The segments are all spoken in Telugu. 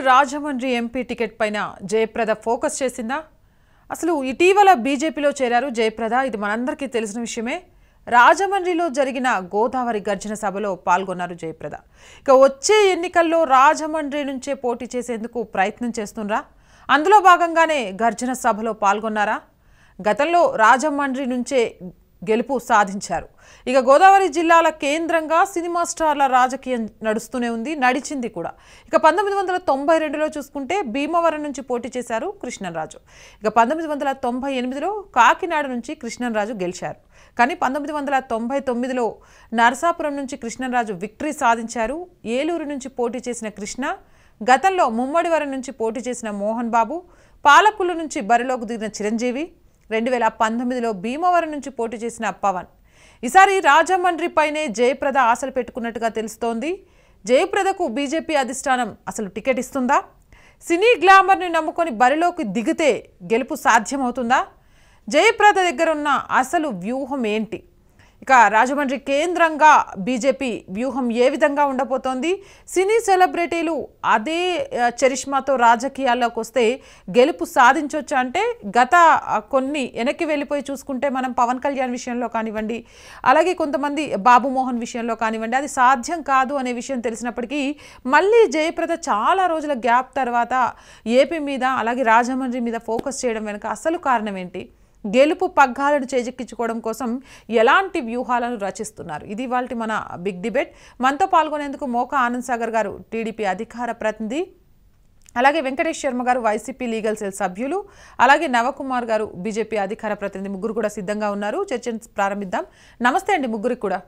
రాజమండ్రి ఎంపీ టికెట్ పైన జయప్రద ఫోకస్ చేసిందా అసలు ఇటీవల బీజేపీలో చేరారు జయప్రద ఇది మనందరికీ తెలిసిన విషయమే రాజమండ్రిలో జరిగిన గోదావరి గర్జన సభలో పాల్గొన్నారు జయప్రద ఇక వచ్చే ఎన్నికల్లో రాజమండ్రి నుంచే పోటీ చేసేందుకు ప్రయత్నం చేస్తుండ్రా అందులో భాగంగానే గర్జన సభలో పాల్గొన్నారా గతంలో రాజమండ్రి నుంచే గెలుపు సాధించారు ఇక గోదావరి జిల్లాల కేంద్రంగా సినిమా స్టార్ల రాజకీయం నడుస్తూనే ఉంది నడిచింది కూడా ఇక పంతొమ్మిది వందల తొంభై రెండులో చూసుకుంటే భీమవరం నుంచి పోటీ చేశారు కృష్ణరాజు ఇక పంతొమ్మిది వందల తొంభై ఎనిమిదిలో కాకినాడ నుంచి కృష్ణరాజు గెలిచారు కానీ పంతొమ్మిది వందల తొంభై తొమ్మిదిలో నరసాపురం నుంచి కృష్ణరాజు విక్టరీ సాధించారు ఏలూరు నుంచి పోటీ చేసిన కృష్ణ గతంలో ముమ్మడివరం నుంచి పోటీ చేసిన మోహన్ బాబు పాలకుల నుంచి బరిలోకి దిగిన చిరంజీవి రెండు వేల పంతొమ్మిదిలో భీమవరం నుంచి పోటీ చేసిన పవన్ ఈసారి రాజమండ్రిపైనే జయప్రద ఆశలు పెట్టుకున్నట్టుగా తెలుస్తోంది జయప్రదకు బీజేపీ అధిష్టానం అసలు టికెట్ ఇస్తుందా సినీ గ్లామర్ని నమ్ముకొని బరిలోకి దిగితే గెలుపు సాధ్యమవుతుందా జయప్రద దగ్గర ఉన్న అసలు వ్యూహం ఏంటి ఇక రాజమండ్రి కేంద్రంగా బీజేపీ వ్యూహం ఏ విధంగా ఉండబోతోంది సినీ సెలబ్రిటీలు అదే ఆ, చరిష్మాతో రాజకీయాల్లోకి వస్తే గెలుపు సాధించవచ్చు అంటే గత ఆ, కొన్ని వెనక్కి వెళ్ళిపోయి చూసుకుంటే మనం పవన్ కళ్యాణ్ విషయంలో కానివ్వండి అలాగే కొంతమంది బాబు మోహన్ విషయంలో కానివ్వండి అది సాధ్యం కాదు అనే విషయం తెలిసినప్పటికీ మళ్ళీ జయప్రద చాలా రోజుల గ్యాప్ తర్వాత ఏపీ మీద అలాగే రాజమండ్రి మీద ఫోకస్ చేయడం వెనుక అసలు కారణం ఏంటి గెలుపు పగ్గాలను చేజెక్కించుకోవడం కోసం ఎలాంటి వ్యూహాలను రచిస్తున్నారు ఇది వాళ్ళ మన బిగ్ డిబేట్ మనతో పాల్గొనేందుకు మోకా ఆనంద్ సాగర్ గారు టీడీపీ అధికార ప్రతినిధి అలాగే వెంకటేష్ శర్మ గారు వైసీపీ లీగల్ సెల్ సభ్యులు అలాగే నవకుమార్ గారు బీజేపీ అధికార ప్రతినిధి ముగ్గురు కూడా సిద్ధంగా ఉన్నారు చర్చను ప్రారంభిద్దాం నమస్తే అండి ముగ్గురికి కూడా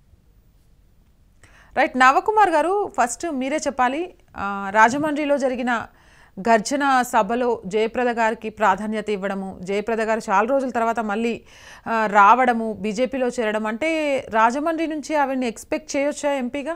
రైట్ నవకుమార్ గారు ఫస్ట్ మీరే చెప్పాలి ఆ, రాజమండ్రిలో జరిగిన గర్జన సభలో జయప్రద గారికి ప్రాధాన్యత ఇవ్వడము జయప్రద గారు చాలా రోజుల తర్వాత మళ్ళీ ఆ, రావడము బీజేపీలో చేరడం అంటే రాజమండ్రి నుంచి ఆవిడని ఎక్స్పెక్ట్ చేయొచ్చా ఎంపీగా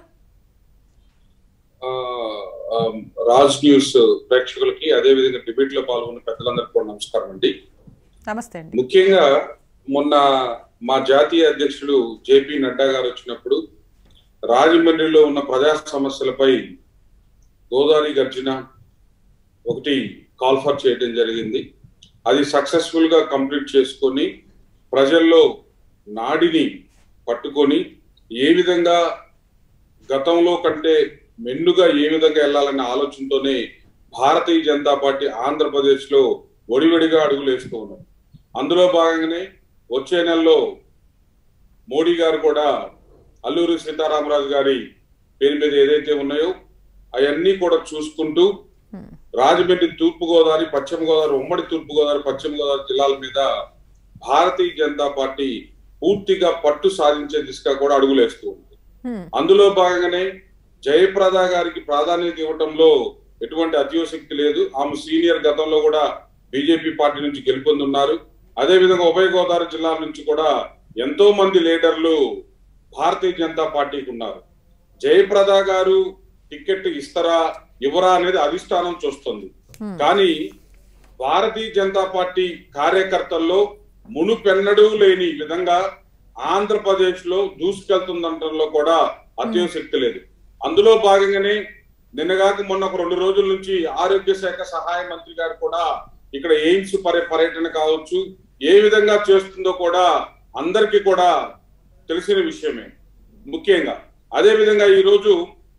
ఆ, ఆ, రాజ్ న్యూస్ ప్రేక్షకులకి అదే విధంగా డిబేట్ లో పాల్గొన్న పెద్దలందరికీ కూడా నమస్కారం అండి నమస్తే అండి ముఖ్యంగా మొన్న మా జాతీయ అధ్యక్షుడు జేపీ నడ్డా గారు వచ్చినప్పుడు రాజమండ్రిలో ఉన్న ప్రజా సమస్యలపై గోదావరి గర్జన ఒకటి కాల్ఫర్ చేయడం జరిగింది అది సక్సెస్ఫుల్ గా కంప్లీట్ చేసుకొని ప్రజల్లో నాడిని పట్టుకొని ఏ విధంగా గతంలో కంటే మెండుగా ఏ విధంగా వెళ్ళాలనే ఆలోచనతోనే భారతీయ జనతా పార్టీ ఆంధ్రప్రదేశ్ లో ఒడివడిగా అడుగులు వేస్తూ ఉన్నారు అందులో భాగంగానే వచ్చే నెలలో మోడీ గారు కూడా అల్లూరి సీతారామరాజు గారి పేరు మీద ఏదైతే ఉన్నాయో అవన్నీ కూడా చూసుకుంటూ హ్మ్. రాజమండ్రి తూర్పు గోదావరి పశ్చిమ గోదావరి ఉమ్మడి తూర్పు గోదావరి పశ్చిమ గోదావరి జిల్లాల మీద భారతీయ జనతా పార్టీ పూర్తిగా పట్టు సాధించే దిశగా కూడా అడుగులేస్తూ ఉంది హ్మ్. అందులో భాగంగానే జయప్రద గారికి ప్రాధాన్యత ఇవ్వటంలో ఎటువంటి అత్యోశక్తి లేదు ఆమె సీనియర్ గతంలో కూడా బీజేపీ పార్టీ నుంచి గెలుపొందున్నారు అదే విధంగా ఉభయ గోదావరి జిల్లాల నుంచి కూడా ఎంతో మంది లీడర్లు భారతీయ జనతా పార్టీకి ఉన్నారు జయప్రద గారు టికెట్ ఇస్తారా ఇవ్వరా అనేది అధిష్టానం చూస్తుంది హ్మ్. కానీ భారతీయ జనతా పార్టీ కార్యకర్తల్లో మునుపెన్నడూ లేని విధంగా ఆంధ్రప్రదేశ్ లో దూసుకెళ్తుందంటంలో కూడా అత్యోశక్తి లేదు అందులో భాగంగానే నిన్నగాక మొన్న ఒక రెండు రోజుల నుంచి ఆరోగ్య శాఖ సహాయ మంత్రి గారు కూడా ఇక్కడ ఎయిమ్స్ పర్య పర్యటన కావచ్చు ఏ విధంగా చేస్తుందో కూడా అందరికీ కూడా తెలిసిన విషయమే ముఖ్యంగా అదే విధంగా ఈ రోజు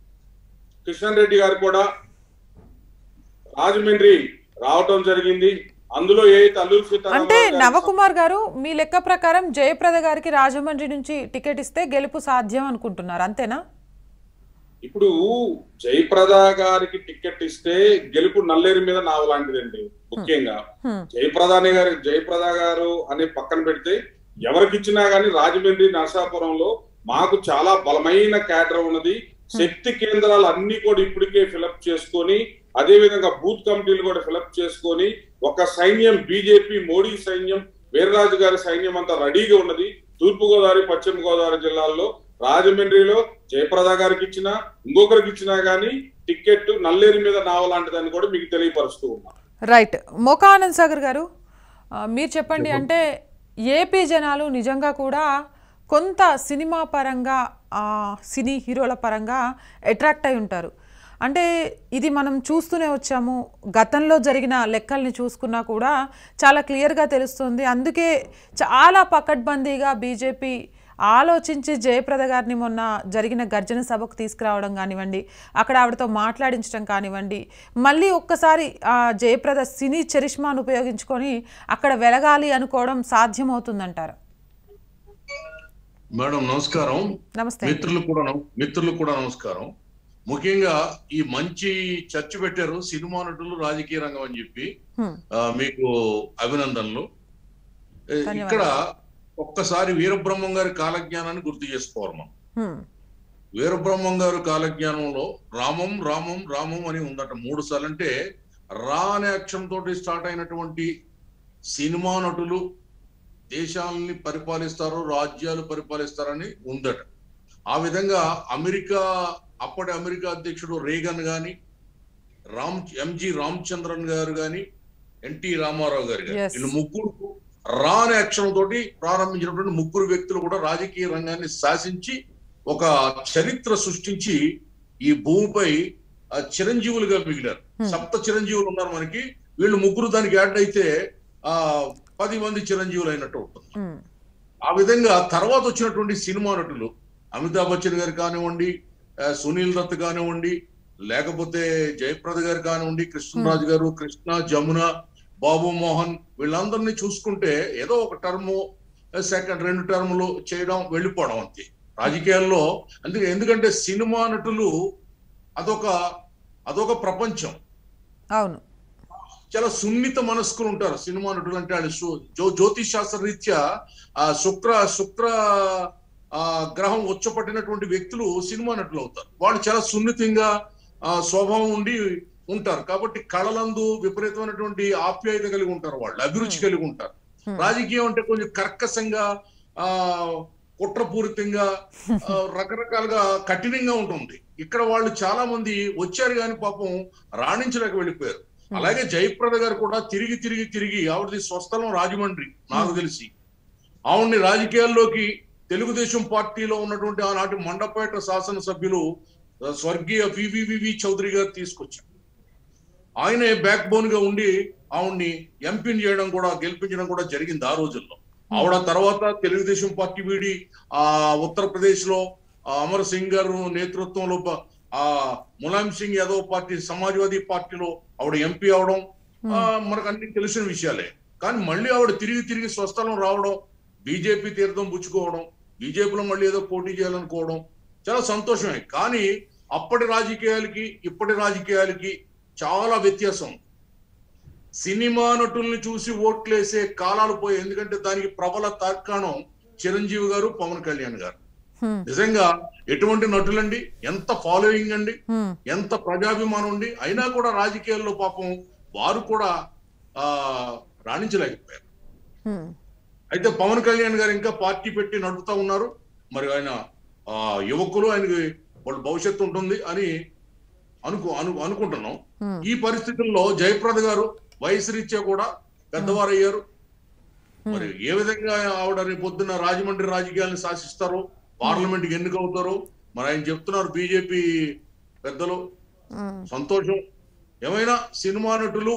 కిషన్ రెడ్డి గారు కూడా రాజమండ్రి రావటం జరిగింది అందులో ఏ అల్లూరు అంటే సీతారామరాజు గారి నవకుమార్ గారు మీ లెక్క ప్రకారం జయప్రద గారికి రాజమండ్రి నుంచి టికెట్ ఇస్తే గెలుపు సాధ్యం అనుకుంటున్నారు అంతేనా ఇప్పుడు జయప్రద గారికి టికెట్ ఇస్తే గెలుపు నల్లేరు మీద నావ లాంటిదండి ముఖ్యంగా హ్మ్. జయప్రద అనే గారి జయప్రద గారు అనే పక్కన పెడితే ఎవరికి ఇచ్చినా గానీ రాజమండ్రి నరసాపురంలో మాకు చాలా బలమైన క్యాడర్ ఉన్నది శక్తి కేంద్రాలు అన్ని కూడా ఇప్పటికే ఫిలప్ చేసుకొని అదే విధంగా బూత్ కమిటీలు కూడా ఫిలప్ చేసుకొని ఒక సైన్యం బీజేపీ మోడీ సైన్యం వీర్రాజు గారి సైన్యం అంతా రెడీగా ఉన్నది తూర్పు గోదావరి పశ్చిమ గోదావరి జిల్లాల్లో రాజమండ్రిలో జయప్రద గారికి ఇచ్చినా ఇంకొకరికి ఇచ్చినా గానీ టికెట్ నల్లేరు మీద నావ లాంటిదని కూడా మీకు తెలియపరుస్తూ ఉన్నా రైట్ మోకా ఆనంద్ సాగర్ గారు ఆ, మీరు చెప్పండి అంటే ఏపీ జనాలు నిజంగా కూడా కొంత సినిమా పరంగా ఆ, సినీ హీరోల పరంగా అట్రాక్ట్ అయి ఉంటారు అంటే ఇది మనం చూస్తూనే వచ్చాము గతంలో జరిగిన లెక్కల్ని చూసుకున్నా కూడా చాలా క్లియర్గా తెలుస్తుంది అందుకే చాలా పకడ్బందీగా బీజేపీ ఆలోచించి జయప్రద గారిని మొన్న జరిగిన గర్జన సభకు తీసుకురావడం కానివ్వండి అక్కడ ఆవిడతో మాట్లాడించడం కానివ్వండి మళ్ళీ ఒక్కసారి ఆ జయప్రద సినీ చరిష్మాను ఉపయోగించుకొని అక్కడ వెలగాలి అనుకోవడం సాధ్యమవుతుందంటారు మేడం నమస్కారం నమస్తే మిత్రులు కూడా నమ- మిత్రులు కూడా నమస్కారం ముఖ్యంగా ఈ మంచి చర్చ పెట్టారు సినిమా నటులు రాజకీయ రంగం అని చెప్పి హ్మ్. ఆ, మీకు అభినందనలు ఏ, ధన్యవాదాలు. ఇక్కడ ఒక్కసారి వీరబ్రహ్మం గారి కాలజ్ఞానాన్ని గుర్తు చేసుకోవాలి మనం హ్మ్. వీరబ్రహ్మం గారు కాలజ్ఞానంలో రామం రామం రామం అని ఉందట మూడు సార్లు అంటే రా అనే అక్షరం తోటి స్టార్ట్ అయినటువంటి సినిమా నటులు దేశాలని పరిపాలిస్తారు రాజ్యాలు పరిపాలిస్తారని ఉందట ఆ విధంగా అమెరికా అప్పటి అమెరికా అధ్యక్షుడు రేగన్ గాని రామ్ ఎంజి రామచంద్రన్ గారు గాని ఎన్టీ రామారావు గారు గాని Yes. వీళ్ళు ముగ్గురు రా అనే అక్షరం తోటి ప్రారంభించినటువంటి ముగ్గురు వ్యక్తులు కూడా రాజకీయ రంగాన్ని శాసించి ఒక చరిత్ర సృష్టించి ఈ భూమిపై ఆ, చిరంజీవులుగా మిగిలారు Hmm. సప్త చిరంజీవులు ఉన్నారు మనకి వీళ్ళు ముగ్గురు దానికి యాడ్ అయితే ఆ పది మంది చిరంజీవులు అయినట్టు ఉంటుంది హ్మ్. ఆ విధంగా తర్వాత వచ్చినటువంటి సినిమా నటులు అమితాబ్ బచ్చన్ గారు కానివ్వండి ఆ, సునీల్ దత్ కానివ్వండి లేకపోతే జయప్రద గారు కానివ్వండి కృష్ణరాజు గారు కృష్ణ జమున బాబు మోహన్ వీళ్ళందరినీ చూసుకుంటే ఏదో ఒక టర్మ్ సెకండ్ రెండు టర్ములు చేయడం వెళ్ళిపోవడం అంతే రాజకీయాల్లో అందుకే ఎందుకంటే సినిమా నటులు అదొక అదొక ప్రపంచం అవును చాలా సున్నిత మనస్కులు ఉంటారు సినిమా నటులు అంటే వాళ్ళు సు- జ్యో జ్యోతిష్ శాస్త్ర రీత్యా ఆ శుక్ర శుక్ర ఆ గ్రహం ఉచ్చపట్టినటువంటి వ్యక్తులు సినిమా నటులు అవుతారు వాళ్ళు చాలా సున్నితంగా ఆ స్వభావం ఉండి ఉంటారు కాబట్టి కళలందు విపరీతమైనటువంటి ఆప్యాయత కలిగి ఉంటారు వాళ్ళు అభిరుచి కలిగి ఉంటారు Hmm. రాజకీయం అంటే కొంచెం కర్కశంగా ఆ కుట్రపూరితంగా ఆ, రకరకాలుగా కఠినంగా ఉంటుంది ఇక్కడ వాళ్ళు చాలా మంది వచ్చారు కానీ పాపం రాణించలేక వెళ్ళిపోయారు అలాగే జయప్రద గారు కూడా తిరిగి తిరిగి తిరిగి ఆవిడది స్వస్థలం రాజమండ్రి నాకు తెలిసి ఆవిడ్ని రాజకీయాల్లోకి తెలుగుదేశం పార్టీలో ఉన్నటువంటి ఆనాటి మండపేట శాసనసభ్యులు ఆ, స్వర్గీయ వివివివి చౌదరి గారు తీసుకొచ్చారు ఆయనే బ్యాక్ బోన్ గా ఉండి ఆవిడ్ని ఎంపీని చేయడం కూడా గెలిపించడం కూడా జరిగింది ఆ రోజుల్లో ఆవిడ తర్వాత తెలుగుదేశం పార్టీ వీడి ఆ ఉత్తరప్రదేశ్ లో ఆ, అమర్ సింగ్ గారు నేతృత్వంలో ప- ఆ ములాయం సింగ్ యాదవ్ పార్టీ సమాజ్వాదీ పార్టీలో ఆవిడ ఎంపీ అవడం ఆ, మనకు అన్ని తెలిసిన విషయాలే కానీ మళ్ళీ ఆవిడ తిరిగి తిరిగి స్వస్థలం రావడం బీజేపీ తీర్థం పుచ్చుకోవడం బీజేపీలో మళ్ళీ ఏదో పోటీ చేయాలనుకోవడం చాలా సంతోషమే కానీ అప్పటి రాజకీయాలకి ఇప్పటి రాజకీయాలకి చాలా వ్యత్యాసం సినిమా నటుల్ని చూసి ఓట్లేసే కాలాలు పోయి ఎందుకంటే దానికి ప్రబల తార్కాణం చిరంజీవి గారు పవన్ కళ్యాణ్ గారు హ్మ్. నిజంగా ఎటువంటి నటులండి ఎంత ఫాలోయింగ్ అండి హ్మ్. ఎంత ప్రజాభిమానం ఉండి అయినా కూడా రాజకీయాల్లో పాపం వారు కూడా ఆ రాణించలేకపోయారు హ్మ్. అయితే పవన్ కళ్యాణ్ గారు ఇంకా పార్టీ పెట్టి నడుపుతా ఉన్నారు మరి ఆయన ఆ యువకులు ఆయనకి వాళ్ళ భవిష్యత్తు ఉంటుంది అని అనుకు అను అనుకుంటున్నాం హ్మ్. ఈ పరిస్థితుల్లో జయప్రద గారు వయసు రీత్యా కూడా పెద్దవారు అయ్యారు మరి ఏ విధంగా ఆవిడ రేపు పొద్దున్న రాజమండ్రి రాజకీయాలను శాసిస్తారో పార్లమెంట్ కి ఎన్నికవుతారో మరి ఆయన చెప్తున్నారు బీజేపీ పెద్దలు హ్మ్. సంతోషం ఏమైనా సినిమా నటులు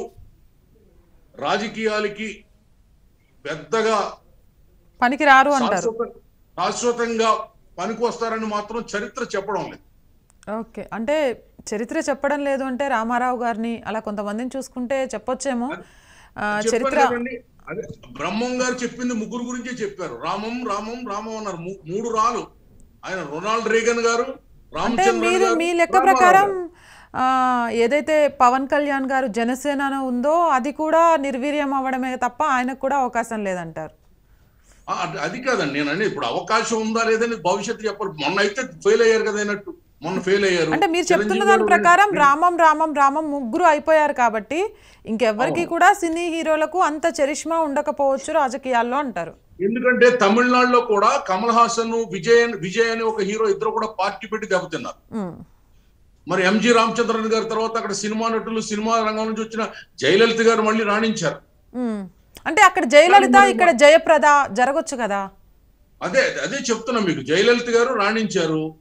రాజకీయాలకి పెద్దగా పనికి రారు అంటారు శాశ్వత శాశ్వతంగా పనికి వస్తారని మాత్రం చరిత్ర చెప్పడం లేదు ఓకే అంటే చరిత్ర చెప్పడం లేదు అంటే రామారావు గారిని అలా కొంతమందిని చూసుకుంటే చెప్పొచ్చేమో ఆ, చెప్పారు చరిత్ర కదండి. అదే బ్రహ్మం గారు చెప్పింది ముగ్గురు గురించే చెప్పారు రామం రామం రామం అన్నారు ము- మూడు రాలు ఆయన రొనాల్డ్ రేగన్ గారు అంటే రామచంద్రన్ మీరు గారు, మీ లెక్క రామారావు ప్రకారం గారు. ఆ, ఏదైతే పవన్ కళ్యాణ్ గారు జనసేన ఉందో అది కూడా నిర్వీర్యం అవ్వడమే తప్ప ఆయనకు కూడా అవకాశం లేదంటారు ఆ, అది- అది కాదండి నేను అనేది ఇప్పుడు అవకాశం ఉందా లేదని భవిష్యత్తు చెప్పాలి మొన్న అయితే ఫెయిల్ అయ్యారు కదా అయినట్టు మొన్న ఫెయిల్ అయ్యారు అంటే మీరు చెప్తున్న చిరంజీవి దాని గారు ప్రకారం రామం రామం రామం ముగ్గురు అయిపోయారు కాబట్టి ఇంకెవ్వరికి కూడా సినీ హీరోలకు అంత చరిష్మా ఉండకపోవచ్చు రాజకీయాల్లో అంటారు ఎందుకంటే తమిళనాడులో కూడా కమల్ హాసన్ విజయ్ విజయ్ అనే ఒక హీరో ఇద్దరు కూడా పార్టీ పెట్టి దెబ్బతిన్నారు ఉమ్, మరి ఎంజి రామచంద్రన్ గారి తర్వాత అక్కడ సినిమా నటులు సినిమా రంగం నుంచి వచ్చిన జయలలిత గారు మళ్ళీ రాణించారు ఉమ్. అంటే అక్కడ జయలలిత ఇక్కడ జయప్రద జరగొచ్చు కదా అదే అదే చెప్తున్నా మీకు జయలలిత గారు రాణించారు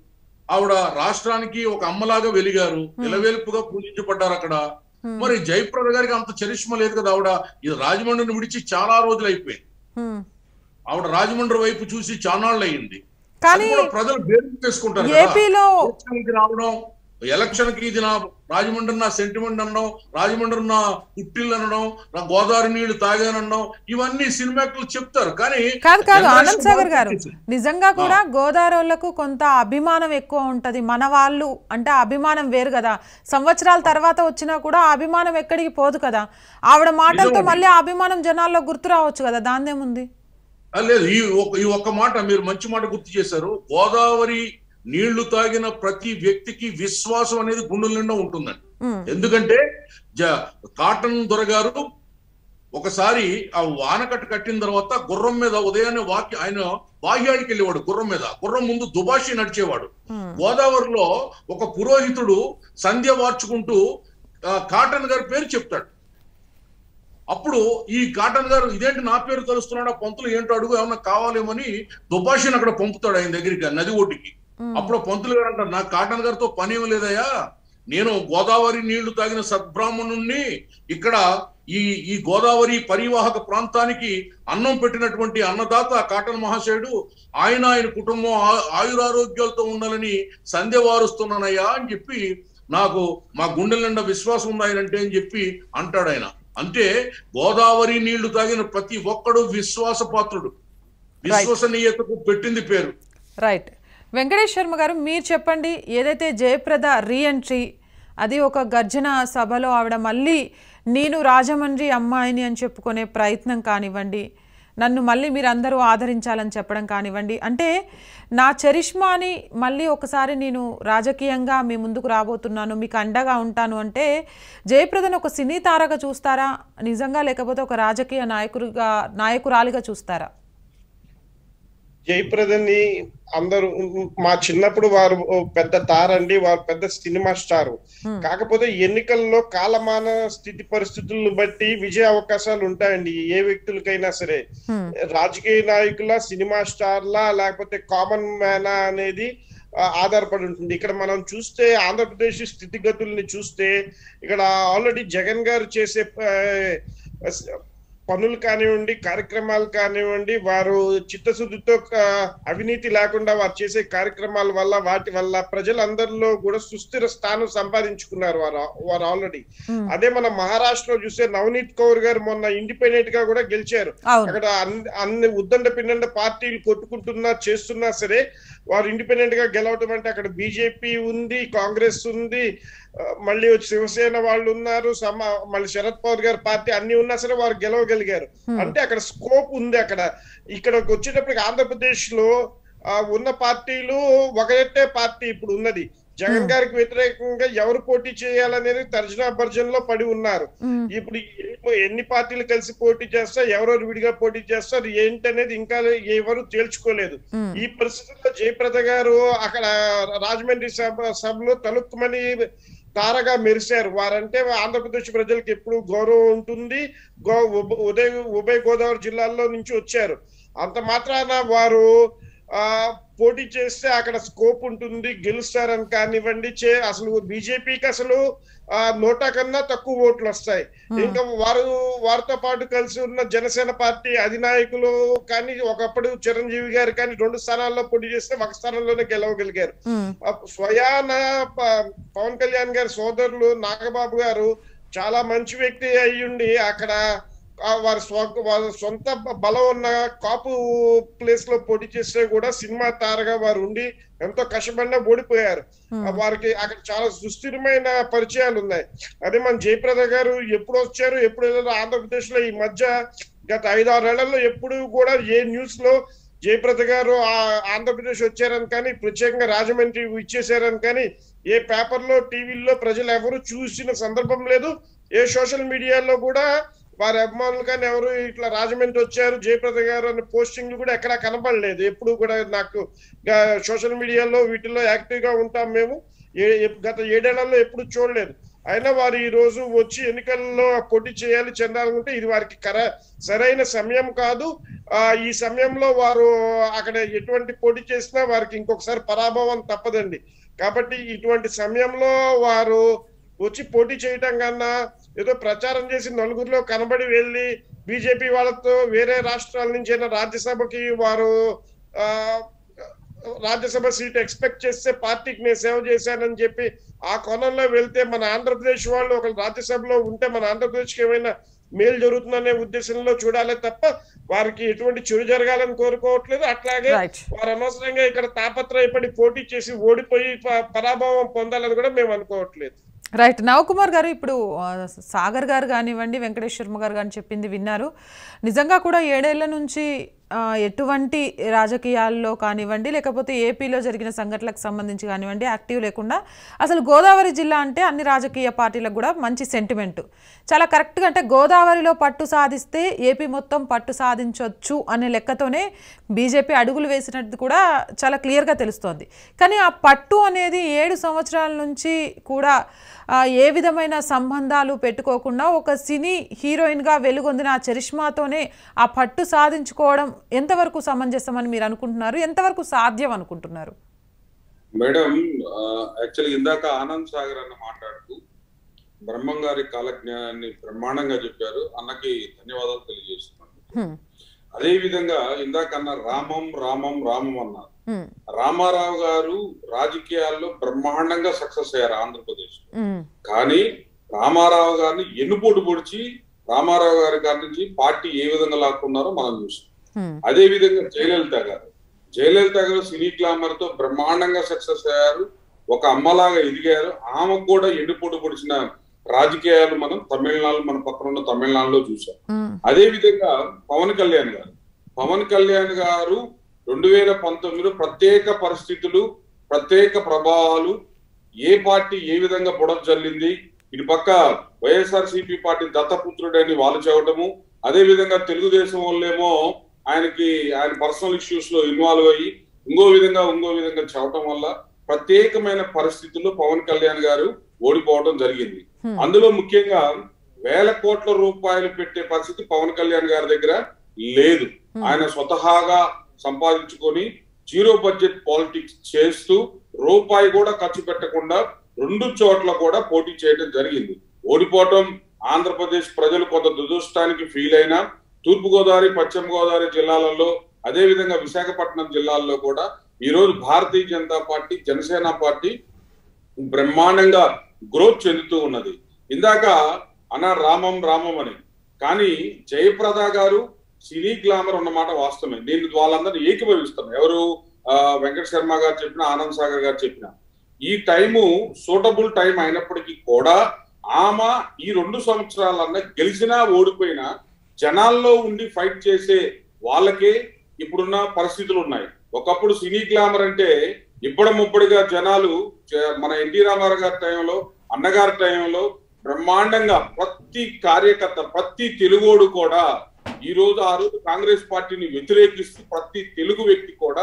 ఆవిడ రాష్ట్రానికి ఒక అమ్మలాగా వెలిగారు నిలవేల్పుగా పూజించబడ్డారు అక్కడ హ్మ్. మరి జయప్రద గారికి అంత చరిష్మ లేదు కదా ఆవిడ ఇది రాజమండ్రిని విడిచి చాలా రోజులు అయిపోయింది హ్మ్. ఆవిడ రాజమండ్రి వైపు చూసి చానాళ్ళు అయింది కానీ అది కూడా ప్రజలు బేరు చేసుకుంటారు కదా. ఏపీలో ఎలక్షన్ కి రావడం ఎలక్షన్ కి ఇది నా రాజమండ్రి నా సెంటిమెంట్ అనడం రాజమండ్రి నా పుట్టిల్లు అనడం నా గోదావరి నీళ్లు తాగానడం ఇవన్నీ సినిమాకులు చెప్తారు కానీ కాదు కాదు జనరేషన్ ఆనంద్ సాగర్ గారు మార్పు నిజంగా కూడా గోదావరులకు కొంత అభిమానం ఎక్కువ ఉంటది మన వాళ్ళు అంటే ఆ అభిమానం వేరు కదా సంవత్సరాల తర్వాత వచ్చినా కూడా ఆ అభిమానం ఎక్కడికి పోదు కదా ఆవిడ మాటలతో నిజమండి. మళ్ళీ ఆ అభిమానం జనాల్లో గుర్తు రావచ్చు కదా దాందేముంది ఆ, లేదు ఈ ఒక్క ఈ ఒక్క మాట మీరు మంచి మాట గుర్తు చేశారు గోదావరి నీళ్లు తాగిన ప్రతి వ్యక్తికి విశ్వాసం అనేది గుండెల నిండా ఉంటుందండి ఉమ్, ఎందుకంటే జ కాటన్ దొరగారు ఒకసారి ఆ వానకట్ట కట్టిన తర్వాత గుర్రం మీద ఉదయాన్నే వాకి ఆయన బాహ్యాడికి వెళ్ళేవాడు గుర్రం మీద గుర్రం ముందు దుబాషి నడిచేవాడు ఉమ్, గోదావరిలో ఒక పురోహితుడు సంధ్య వార్చుకుంటూ ఆ, కాటన్ గారి పేరు చెప్తాడు అప్పుడు ఈ కాటన్ గారు ఇదేంటి నా పేరు కలుస్తున్నాడు ఆ పంతులు ఏంటో అడుగు ఏమన్నా కావాలేమని దుబాషిని అక్కడ పంపుతాడు ఆయన దగ్గరికి ఆ నది ఒడ్డుకి ఉమ్, అప్పుడు ఆ పంతులు గారు అంటారు నాకు కాటన్ గారితో పని ఏం లేదయ్యా నేను గోదావరి నీళ్లు తాగిన సద్బ్రాహ్మణుణ్ణి ఇక్కడ ఈ ఈ గోదావరి పరివాహక ప్రాంతానికి అన్నం పెట్టినటువంటి అన్నదాత కాటన్ మహాశయుడు ఆయన ఆయన కుటుంబం ఆ- ఆయురారోగ్యాలతో ఉండాలని సంధ్య వారుస్తున్నానయ్యా అని చెప్పి నాకు మా గుండెల నిండా విశ్వాసం ఉంది ఆయనంటే అని చెప్పి అంటాడు ఆయన అంటే గోదావరి నీళ్లు తాగిన ప్రతి ఒక్కడు విశ్వాసపాత్రుడు విశ్వసనీయతకు పెట్టింది పేరు రైట్ వెంకటేష్ శర్మ గారు మీరు చెప్పండి ఏదైతే జయప్రద రీఎంట్రీ అది ఒక గర్జన సభలో ఆవిడ మళ్ళీ నేను రాజమండ్రి అమ్మాయిని అని చెప్పుకునే ప్రయత్నం కానివ్వండి నన్ను మళ్ళీ మీరు అందరూ ఆదరించాలని చెప్పడం కానివ్వండి అంటే నా చరిష్మాని మళ్ళీ ఒకసారి నేను రాజకీయంగా మీ ముందుకు రాబోతున్నాను మీకు అండగా ఉంటాను అంటే జయప్రదను ఒక సినీ తారగా చూస్తారా నిజంగా లేకపోతే ఒక రాజకీయ నాయకుడిగా నాయకురాలిగా చూస్తారా జయప్రదని అందరూ మా చిన్నప్పుడు వారు ఓ పెద్ద తారండి వారు పెద్ద సినిమా స్టార్ కాకపోతే ఎన్నికల్లో కాలమాన స్థితి పరిస్థితులను బట్టి విజయ అవకాశాలు ఉంటాయండి ఏ వ్యక్తులకైనా సరే హ్మ్. రాజకీయ నాయకుల సినిమా స్టార్లా లేకపోతే కామన్ మ్యానా అనేది ఆ, ఆధారపడి ఉంటుంది ఇక్కడ మనం చూస్తే ఆంధ్రప్రదేశ్ స్థితిగతుల్ని చూస్తే ఇక్కడ ఆల్రెడీ జగన్ గారు చేసే ఆ, పనులు కానివ్వండి కార్యక్రమాలు కానివ్వండి వారు చిత్తశుద్ధితో ఆ, అవినీతి లేకుండా వారు చేసే కార్యక్రమాల వల్ల వాటి వల్ల ప్రజలందరిలో కూడా సుస్థిర స్థానం సంపాదించుకున్నారు వారు వారు ఆల్రెడీ Hmm. అదే మన మహారాష్ట్రలో చూస్తే నవనీత్ కౌర్ గారు మొన్న ఇండిపెండెంట్ గా కూడా గెలిచారు అవును అక్కడ అన్ని అన్ని ఉద్దండ పిన్నండ పార్టీలు కొట్టుకుంటున్నా చేస్తున్నా సరే వారు ఇండిపెండెంట్ గా గెలవటం అంటే అక్కడ బీజేపీ ఉంది కాంగ్రెస్ ఉంది ఆ, మళ్ళీ వచ్చి శివసేన వాళ్ళు ఉన్నారు సమ మళ్ళీ శరద్ పవార్ గారి పార్టీ అన్ని ఉన్నా సరే వారు గెలవగలిగారు అంటే అక్కడ స్కోప్ ఉంది అక్కడ ఇక్కడ వచ్చేటప్పటికి ఆంధ్రప్రదేశ్ లో ఆ, ఉన్న పార్టీలు ఒకటే పార్టీ ఇప్పుడు ఉన్నది జగన్ గారికి వ్యతిరేకంగా ఎవరు పోటీ చేయాలనేది తర్జనా భర్జనలో పడి ఉన్నారు ఉమ్. ఇప్పుడు ఎన్ని- ఎన్ని పార్టీలు కలిసి పోటీ చేస్తారు ఎవరెవరు విడిగా పోటీ చేస్తారు ఏంటనేది ఇంకా ఎవరు తేల్చుకోలేదు ఉమ్. ఈ పరిస్థితుల్లో జయప్రద గారు అక్కడ రాజమండ్రి సభ సభలో తలుక్కుమని తారగా మెరిశారు వారంటే ఆంధ్రప్రదేశ్ ప్రజలకు ఎప్పుడు గౌరవం ఉంటుంది గో ఉభ- ఉదయ ఉభయ గోదావరి జిల్లాల్లో నుంచి వచ్చారు అంత మాత్రాన వారు ఆ పోటీ చేస్తే అక్కడ స్కోప్ ఉంటుంది గెలుస్తారని కానివ్వండి చే అసలు బీజేపీకి అసలు ఆ నోటా కన్నా తక్కువ ఓట్లు వస్తాయి ఇంకా వారు వారితో పాటు కలిసి ఉన్న జనసేన పార్టీ అధినాయకులు కానీ ఒకప్పుడు చిరంజీవి గారు కానీ రెండు స్థానాల్లో పోటీ చేస్తే ఒక స్థానంలోనే గెలవగలిగారు ఉమ్. ఆ స్వయాన ప- పవన్ కళ్యాణ్ గారి సోదరులు నాగబాబు గారు చాలా మంచి వ్యక్తి అయ్యుండి అక్కడ ఆ వారి స్వ వారి సొంత బ- బలం ఉన్న కాపు ప్లేస్ లో పోటీ చేస్తే కూడా సినిమా తారగా వారు ఉండి ఎంతో కష్టపడినా ఓడిపోయారు ఆ వారికి అక్కడ చాలా సుస్థిరమైన పరిచయాలు ఉన్నాయి అదే మన జయప్రద గారు ఎప్పుడు వచ్చారు ఎప్పుడు వెళ్ళారు ఆంధ్రప్రదేశ్ లో ఈ మధ్య గత ఐదు ఆరేళ్లలో ఎప్పుడు కూడా ఏ న్యూస్ లో జయప్రద గారు ఆ ఆంధ్రప్రదేశ్ వచ్చారని కానీ ప్రత్యేకంగా రాజమండ్రి ఇచ్చేసారని కానీ ఏ పేపర్ లో టీవీల్లో ప్రజలు ఎవరు చూసిన సందర్భం లేదు ఏ సోషల్ మీడియాలో కూడా వారి అభిమానులు కానీ ఎవరు ఇట్లా రాజమండ్రి వచ్చారు జయప్రద గారు అనే పోస్టింగ్లు కూడా ఎక్కడా కనపడలేదు ఎప్పుడు కూడా నాకు సోషల్ మీడియాలో వీటిల్లో యాక్టివ్ గా ఉంటాం మేము ఏ- ఏ- గత ఏడేళ్లలో ఎప్పుడు చూడలేదు అయినా వారు ఈ రోజు వచ్చి ఎన్నికల్లో పోటీ చేయాలి చెందాలనుకుంటే ఇది వారికి కర సరైన సమయం కాదు ఆ ఈ సమయంలో వారు అక్కడ ఎటువంటి పోటీ చేసినా వారికి ఇంకొకసారి పరాభవం తప్పదండి కాబట్టి ఇటువంటి సమయంలో వారు వచ్చి పోటీ చేయటం కన్నా ఏదో ప్రచారం చేసి నలుగురిలో కనబడి వెళ్ళి బీజేపీ వాళ్ళతో వేరే రాష్ట్రాల నుంచి అయినా రాజ్యసభకి వారు ఆ రాజ్యసభ సీట్ ఎక్స్పెక్ట్ చేస్తే పార్టీకి నేను సేవ చేశానని చెప్పి ఆ కోణంలో వెళ్తే మన ఆంధ్రప్రదేశ్ వాళ్ళు ఒక రాజ్యసభలో ఉంటే మన ఆంధ్రప్రదేశ్కి ఏమైనా మేలు జరుగుతుందనే ఉద్దేశంలో చూడాలి తప్ప వారికి ఎటువంటి చెడు జరగాలని కోరుకోవట్లేదు అట్లాగే రైట్ వారు అనవసరంగా ఇక్కడ తాపత్రయపడి పోటీ చేసి ఓడిపోయి ప- పరాభవం పొందాలని కూడా మేము అనుకోవట్లేదు రైట్ నవకుమార్ గారు ఇప్పుడు ఆ, సాగర్ గారు కానివ్వండి వెంకటేశ్వర్మ గారు కానీ చెప్పింది విన్నారు నిజంగా కూడా ఏడేళ్ల నుంచి ఆ, ఎటువంటి రాజకీయాల్లో కానివ్వండి లేకపోతే ఏపీలో జరిగిన సంఘటనలకు సంబంధించి కానివ్వండి యాక్టివ్ లేకుండా అసలు గోదావరి జిల్లా అంటే అన్ని రాజకీయ పార్టీలకు కూడా మంచి సెంటిమెంట్ చాలా కరెక్ట్గా అంటే గోదావరిలో పట్టు సాధిస్తే ఏపీ మొత్తం పట్టు సాధించవచ్చు అనే లెక్కతోనే బీజేపీ అడుగులు వేసినట్టు కూడా చాలా క్లియర్గా తెలుస్తోంది కానీ ఆ పట్టు అనేది ఏడు సంవత్సరాల నుంచి కూడా ఆ, ఏ విధమైన సంబంధాలు పెట్టుకోకుండా ఒక సినీ హీరోయిన్గా వెలుగొందిన ఆ చరిష్మాతోనే ఆ పట్టు సాధించుకోవడం ఎంతవరకు సమంజసమని మీరు అనుకుంటున్నారు ఎంతవరకు సాధ్యం అనుకుంటున్నారు మేడం యాక్చువల్లీ ఇందాక ఆనంద్ సాగర్ అన్న మాట్లాడుతూ బ్రహ్మం గారి కాలజ్ఞానాన్ని బ్రహ్మాండంగా చెప్పారు అన్నకి ధన్యవాదాలు తెలియజేస్తున్నాను హ్మ్, అదే విధంగా ఇందాక అన్న రామం రామం రామం అన్నారు హ్మ్, రామారావు గారు రాజకీయాల్లో బ్రహ్మాండంగా సక్సెస్ అయ్యారు ఆంధ్రప్రదేశ్ హ్మ్, కానీ రామారావు గారిని ఎన్నుపోటు పొడిచి రామారావు గారి గారి నుంచి పార్టీ ఏ విధంగా లాక్కున్నారో మనం చూసాం హ్మ్, అదే విధంగా జయలలిత గారు జయలలిత గారు సినీ గ్లామర్ తో బ్రహ్మాండంగా సక్సెస్ అయ్యారు ఒక అమ్మలాగా ఎదిగారు ఆమెకు కూడా ఎన్నుపోటు పొడిచిన రాజకీయాలు మనం తమిళనాడు మన పక్కన ఉన్న తమిళనాడులో చూసాం హ్మ్, అదే విధంగా పవన్ కళ్యాణ్ గారు పవన్ కళ్యాణ్ గారు రెండు వేల పంతొమ్మిదిలో ప్రత్యేక పరిస్థితులు ప్రత్యేక ప్రభావాలు ఏ పార్టీ ఏ విధంగా బుడద జల్లింది ఇటు పక్క వైఎస్ఆర్ సిపి పార్టీ దత్తపుత్రుడని వాళ్ళు చెప్పడము అదే విధంగా తెలుగుదేశం వాళ్ళేమో ఆయనకి ఆయన పర్సనల్ ఇష్యూస్ లో ఇన్వాల్వ్ అయ్యి ఇంకో విధంగా ఇంకో విధంగా చెప్పడం వల్ల ప్రత్యేకమైన పరిస్థితుల్లో పవన్ కళ్యాణ్ గారు ఓడిపోవడం జరిగింది హ్మ్. అందులో ముఖ్యంగా వేల కోట్ల రూపాయలు పెట్టే పరిస్థితి పవన్ కళ్యాణ్ గారి దగ్గర లేదు Hmm. ఆయన స్వతహాగా సంపాదించుకొని జీరో బడ్జెట్ పాలిటిక్స్ చేస్తూ రూపాయి కూడా ఖర్చు పెట్టకుండా రెండు చోట్ల కూడా పోటీ చేయడం జరిగింది ఓడిపోవటం ఆంధ్రప్రదేశ్ ప్రజలు కొంత దురదృష్టానికి ఫీల్ అయినా తూర్పు గోదావరి పశ్చిమ గోదావరి జిల్లాలలో అదే విధంగా విశాఖపట్నం జిల్లాల్లో కూడా ఈ రోజు భారతీయ జనతా పార్టీ జనసేన పార్టీ బ్రహ్మాండంగా గ్రోత్ చెందుతూ ఉన్నది ఇందాక అన్న రామం రామం అని కానీ జయప్రద గారు సినీ గ్లామర్ ఉన్నమాట వాస్తవమే నేను వాళ్ళందరినీ ఏకీభవిస్తాను ఎవరు ఆ, వెంకట శర్మ గారు చెప్పిన ఆనంద్ సాగర్ గారు చెప్పిన ఈ టైము సూటబుల్ టైం అయినప్పటికీ కూడా ఆమె ఈ రెండు సంవత్సరాలన్నా గెలిచినా ఓడిపోయినా జనాల్లో ఉండి ఫైట్ చేసే వాళ్ళకే ఇప్పుడున్న పరిస్థితులు ఉన్నాయి ఒకప్పుడు సినీ గ్లామర్ అంటే ఇప్పటి ముప్పటిగా జనాలు చే- మన ఎన్టీ రామారావు గారి టైంలో అన్నగారి టైంలో బ్రహ్మాండంగా ప్రతి కార్యకర్త ప్రతి తెలుగోడు కూడా ఈ రోజు ఆ రోజు కాంగ్రెస్ పార్టీని వ్యతిరేకిస్తూ ప్రతి తెలుగు వ్యక్తి కూడా